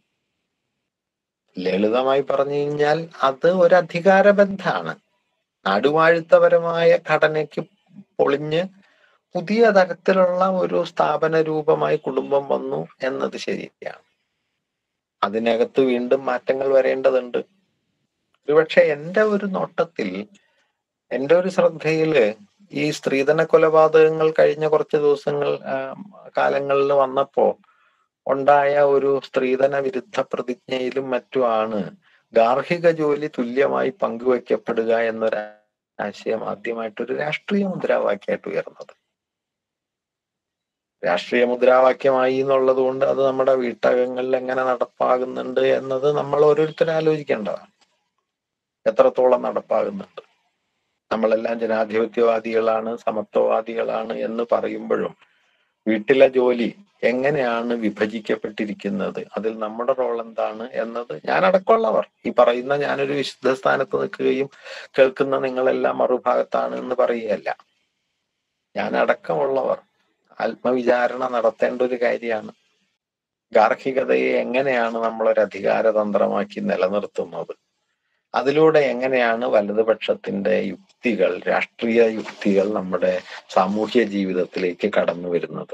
ലളിതമായി പറഞ്ഞു കഴിഞ്ഞാൽ അത് ഒരു അധികാര ബന്ധാണ് നാടുവാഴുത്തപരമായ ഘടനയ്ക്ക് പൊളിഞ്ഞ് പുതിയ തരത്തിലുള്ള ഒരു സ്ഥാപന രൂപമായി കുടുംബം വന്നു എന്നത് ശരിയാണ് അതിനകത്ത് വീണ്ടും മാറ്റങ്ങൾ വരേണ്ടതുണ്ട് ഒരുപക്ഷെ എൻ്റെ ഒരു നോട്ടത്തിൽ എൻ്റെ ഒരു ശ്രദ്ധയില് ഈ സ്ത്രീധന കൊലപാതകങ്ങൾ കഴിഞ്ഞ കുറച്ച് ദിവസങ്ങൾ കാലങ്ങളിൽ വന്നപ്പോ ഉണ്ടായ ഒരു സ്ത്രീധന വിരുദ്ധ പ്രതിജ്ഞയിലും മറ്റുമാണ് ഗാർഹിക ജോലി തുല്യമായി പങ്കുവെക്കപ്പെടുക എന്നൊരു ആശയം ആദ്യമായിട്ടൊരു രാഷ്ട്രീയ മുദ്രാവാക്യമായിട്ട് ഉയർന്നത് രാഷ്ട്രീയ മുദ്രാവാക്യമായി എന്നുള്ളത് കൊണ്ട് അത് നമ്മുടെ വീട്ടകങ്ങളിൽ എങ്ങനെ നടപ്പാകുന്നുണ്ട് എന്നത് നമ്മൾ ഓരോരുത്തരും ആലോചിക്കേണ്ടതാണ് എത്രത്തോളം നടപ്പാകുന്നുണ്ട് നമ്മളെല്ലാം ജനാധിപത്യവാദികളാണ് സമത്വവാദികളാണ് എന്ന് പറയുമ്പോഴും വീട്ടിലെ ജോലി എങ്ങനെയാണ് വിഭജിക്കപ്പെട്ടിരിക്കുന്നത് അതിൽ നമ്മുടെ റോൾ എന്താണ് എന്നത് ഞാനടക്കമുള്ളവർ ഈ പറയുന്ന ഞാനൊരു വിശുദ്ധ സ്ഥാനത്ത് നിൽക്കുകയും കേൾക്കുന്ന നിങ്ങളെല്ലാം മറുഭാഗത്താണ് എന്ന് പറയുകയല്ല ഞാൻ അടക്കമുള്ളവർ ആത്മവിചാരണ നടത്തേണ്ട ഒരു കാര്യമാണ് ഗാർഹികതയെ എങ്ങനെയാണ് നമ്മളൊരു അധികാരതന്ത്രമാക്കി നിലനിർത്തുന്നത് അതിലൂടെ എങ്ങനെയാണ് വലതുപക്ഷത്തിന്റെ യുക്തികൾ രാഷ്ട്രീയ യുക്തികൾ നമ്മുടെ സാമൂഹ്യ ജീവിതത്തിലേക്ക് കടന്നു വരുന്നത്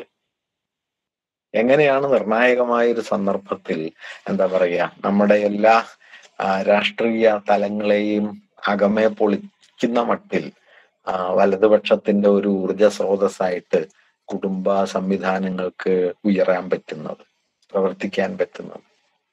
എങ്ങനെയാണ് നിർണായകമായ ഒരു സന്ദർഭത്തിൽ എന്താ പറയുക നമ്മുടെ എല്ലാ ആ, രാഷ്ട്രീയ തലങ്ങളെയും അകമേ പൊളിക്കുന്ന മട്ടിൽ ആ, വലതുപക്ഷത്തിന്റെ ഒരു ഊർജ സ്രോതസ്സായിട്ട് കുടുംബ സംവിധാനങ്ങൾക്ക് ഉയരാൻ പറ്റുന്നത് പ്രവർത്തിക്കാൻ പറ്റുന്നത്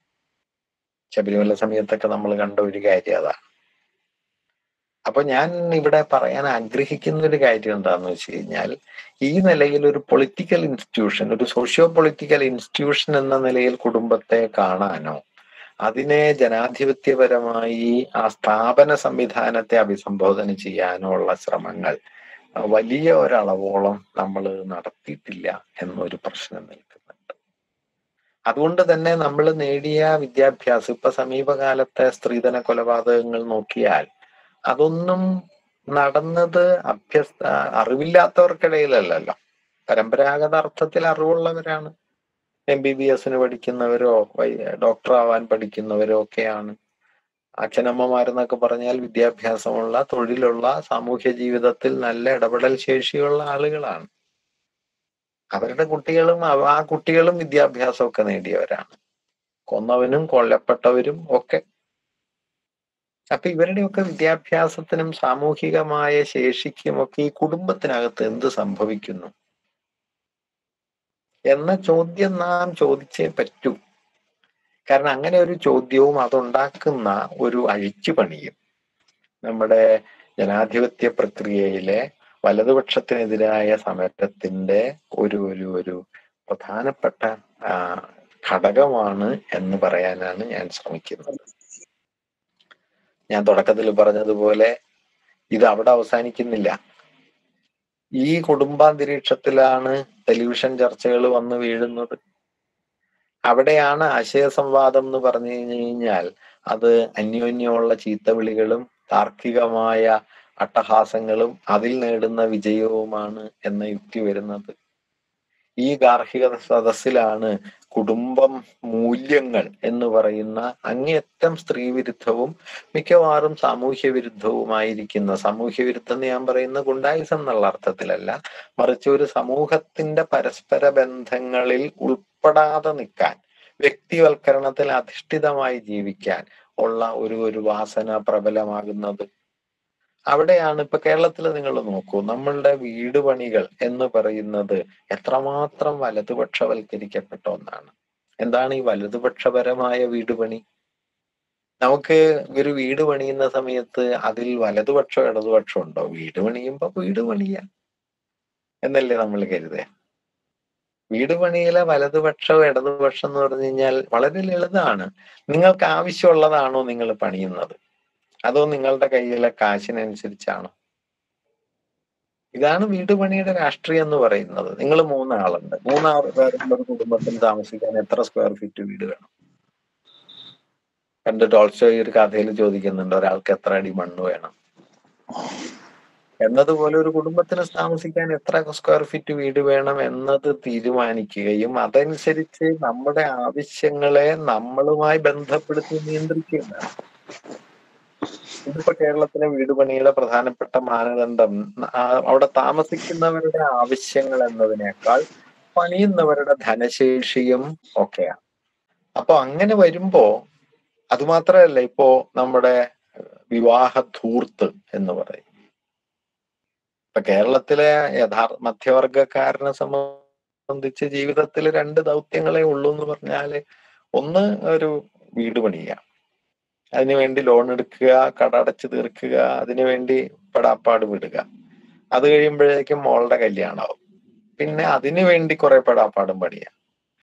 ശബരിമല സമയത്തൊക്കെ നമ്മൾ കണ്ട ഒരു കാര്യം അതാണ് അപ്പൊ ഞാൻ ഇവിടെ പറയാൻ ആഗ്രഹിക്കുന്ന ഒരു കാര്യം എന്താന്ന് വെച്ച് കഴിഞ്ഞാൽ ഈ നിലയിൽ ഒരു പൊളിറ്റിക്കൽ ഇൻസ്റ്റിറ്റ്യൂഷൻ ഒരു സോഷ്യോ പൊളിറ്റിക്കൽ ഇൻസ്റ്റിറ്റ്യൂഷൻ എന്ന നിലയിൽ കുടുംബത്തെ കാണാനോ അതിനെ ജനാധിപത്യപരമായി ആ സ്ഥാപന സംവിധാനത്തെ അഭിസംബോധന ചെയ്യാനോ ഉള്ള ശ്രമങ്ങൾ വലിയ ഒരളവോളം നമ്മൾ നടത്തിയിട്ടില്ല എന്നൊരു പ്രശ്നം നിൽക്കുന്നുണ്ട് അതുകൊണ്ട് തന്നെ നമ്മൾ നേടിയ വിദ്യാഭ്യാസം ഇപ്പൊ സമീപകാലത്തെ സ്ത്രീധന കൊലപാതകങ്ങൾ നോക്കിയാൽ അതൊന്നും നടന്നത് അഭ്യസ്ത അറിവില്ലാത്തവർക്കിടയിലല്ലല്ലോ പരമ്പരാഗത അർത്ഥത്തിൽ അറിവുള്ളവരാണ് എം ബി ബി എസിന് പഠിക്കുന്നവരോ ഡോക്ടർ ആവാൻ പഠിക്കുന്നവരോ ഒക്കെയാണ് അച്ഛനമ്മമാരെന്നൊക്കെ പറഞ്ഞാൽ വിദ്യാഭ്യാസമുള്ള തൊഴിലുള്ള സാമൂഹ്യ ജീവിതത്തിൽ നല്ല ഇടപെടൽ ശേഷിയുള്ള ആളുകളാണ് അവരുടെ കുട്ടികളും അവ- ആ കുട്ടികളും വിദ്യാഭ്യാസമൊക്കെ നേടിയവരാണ് കൊന്നവനും കൊല്ലപ്പെട്ടവരും ഒക്കെ അപ്പൊ ഇവരുടെയൊക്കെ വിദ്യാഭ്യാസത്തിനും സാമൂഹികമായ ശേഷിക്കും ഒക്കെ ഈ കുടുംബത്തിനകത്ത് എന്ത് സംഭവിക്കുന്നു എന്ന ചോദ്യം നാം ചോദിച്ചേ പറ്റൂ കാരണം അങ്ങനെ ഒരു ചോദ്യവും അതുണ്ടാക്കുന്ന ഒരു അഴിച്ചുപണിയും നമ്മുടെ ജനാധിപത്യ പ്രക്രിയയിലെ വലതുപക്ഷത്തിനെതിരായ സമരത്തിന്റെ ഒരു ഒരു ഒരു പ്രധാനപ്പെട്ട ആ, ഘടകമാണ് എന്ന് പറയാനാണ് ഞാൻ ശ്രമിക്കുന്നത് ഞാൻ തുടക്കത്തിൽ പറഞ്ഞതുപോലെ ഇത് അവിടെ അവസാനിക്കുന്നില്ല ഈ കുടുംബാന്തരീക്ഷത്തിലാണ് ടെലിവിഷൻ ചർച്ചകൾ വന്ന് വീഴുന്നത് അവിടെയാണ് ആശയ സംവാദം എന്ന് പറഞ്ഞു കഴിഞ്ഞു കഴിഞ്ഞാൽ അത് അന്യോന്യമുള്ള ചീത്തവിളികളും താർക്കികമായ അട്ടഹാസങ്ങളും അതിൽ നേടുന്ന വിജയവുമാണ് എന്ന യുക്തി വരുന്നത് ഈ ഗാർഹിക സദസ്സിലാണ് കുടുംബം മൂല്യങ്ങൾ എന്ന് പറയുന്ന അങ്ങേയറ്റം സ്ത്രീ വിരുദ്ധവും മിക്കവാറും സാമൂഹ്യ വിരുദ്ധവുമായിരിക്കുന്ന സാമൂഹ്യ വിരുദ്ധം എന്ന് ഞാൻ പറയുന്ന ഗുണ്ടായിസം എന്നുള്ള അർത്ഥത്തിലല്ല മറിച്ച് ഒരു സമൂഹത്തിന്റെ പരസ്പര ബന്ധങ്ങളിൽ ഉൾപ്പെടാതെ നിൽക്കാൻ വ്യക്തിവൽക്കരണത്തിൽ അധിഷ്ഠിതമായി ജീവിക്കാൻ ഉള്ള ഒരു ഒരു വാസന പ്രബലമാകുന്നത് അവിടെയാണ് ഇപ്പൊ കേരളത്തിൽ നിങ്ങൾ നോക്കൂ നമ്മളുടെ വീട് പണികൾ എന്ന് പറയുന്നത് എത്രമാത്രം വലതുപക്ഷവൽക്കരിക്കപ്പെട്ട ഒന്നാണ് എന്താണ് ഈ വലതുപക്ഷപരമായ വീട് പണി നമുക്ക് ഒരു വീട് പണിയുന്ന സമയത്ത് അതിൽ വലതുപക്ഷം ഇടതുപക്ഷം ഉണ്ടോ വീട് പണിയുമ്പോ വീട് പണിയാ എന്നല്ലേ നമ്മൾ കരുതുക വീട് പണിയിലെ വലതുപക്ഷം ഇടതുപക്ഷം എന്ന് പറഞ്ഞു കഴിഞ്ഞാൽ വളരെ ലളിതമാണ് നിങ്ങൾക്ക് ആവശ്യമുള്ളതാണോ നിങ്ങൾ പണിയുന്നത് അതോ നിങ്ങളുടെ കയ്യിലെ കാശിനനുസരിച്ചാണോ ഇതാണ് വീട് പണിയുടെ രാഷ്ട്രീയം എന്ന് പറയുന്നത് നിങ്ങൾ മൂന്നാളുണ്ട് മൂന്നാൾ പേരുള്ള ഒരു കുടുംബത്തിൽ താമസിക്കാൻ എത്ര സ്ക്വയർ ഫീറ്റ് വീട് വേണം പണ്ട് ടോൾസ്റ്റോയ് ഒരു കഥയിൽ ചോദിക്കുന്നുണ്ട് ഒരാൾക്ക് എത്ര അടി മണ്ണ് വേണം എന്നതുപോലെ ഒരു കുടുംബത്തിന് താമസിക്കാൻ എത്ര സ്ക്വയർ ഫീറ്റ് വീട് വേണം എന്നത് തീരുമാനിക്കുകയും അതനുസരിച്ച് നമ്മുടെ ആവശ്യങ്ങളെ നമ്മളുമായി ബന്ധപ്പെടുത്തി നിയന്ത്രിക്കുകയും വേണം ഇതിപ്പോ കേരളത്തിലെ വീട് പണിയുടെ പ്രധാനപ്പെട്ട മാനദണ്ഡം ആ, അവിടെ താമസിക്കുന്നവരുടെ ആവശ്യങ്ങൾ എന്നതിനേക്കാൾ പണിയുന്നവരുടെ ധനശേഷിയും ഒക്കെയാണ് അപ്പൊ അങ്ങനെ വരുമ്പോ അതുമാത്രമല്ല ഇപ്പോ നമ്മുടെ വിവാഹ ധൂർത്ത് എന്ന് പറയും ഇപ്പൊ കേരളത്തിലെ യഥാർത്ഥ മധ്യവർഗക്കാരനെ സംബന്ധിച്ച് ജീവിതത്തിൽ രണ്ട് ദൗത്യങ്ങളെ ഉള്ളൂ എന്ന് പറഞ്ഞാല് ഒന്ന് ഒരു വീട് പണിയുക അതിനുവേണ്ടി ലോൺ എടുക്കുക കട അടച്ചു തീർക്കുക അതിനുവേണ്ടി പെടാപ്പാട് വിടുക അത് കഴിയുമ്പോഴേക്കും മോളുടെ കല്യാണമാവും പിന്നെ അതിനു വേണ്ടി കുറെ പെടാപ്പാടും പണിയാം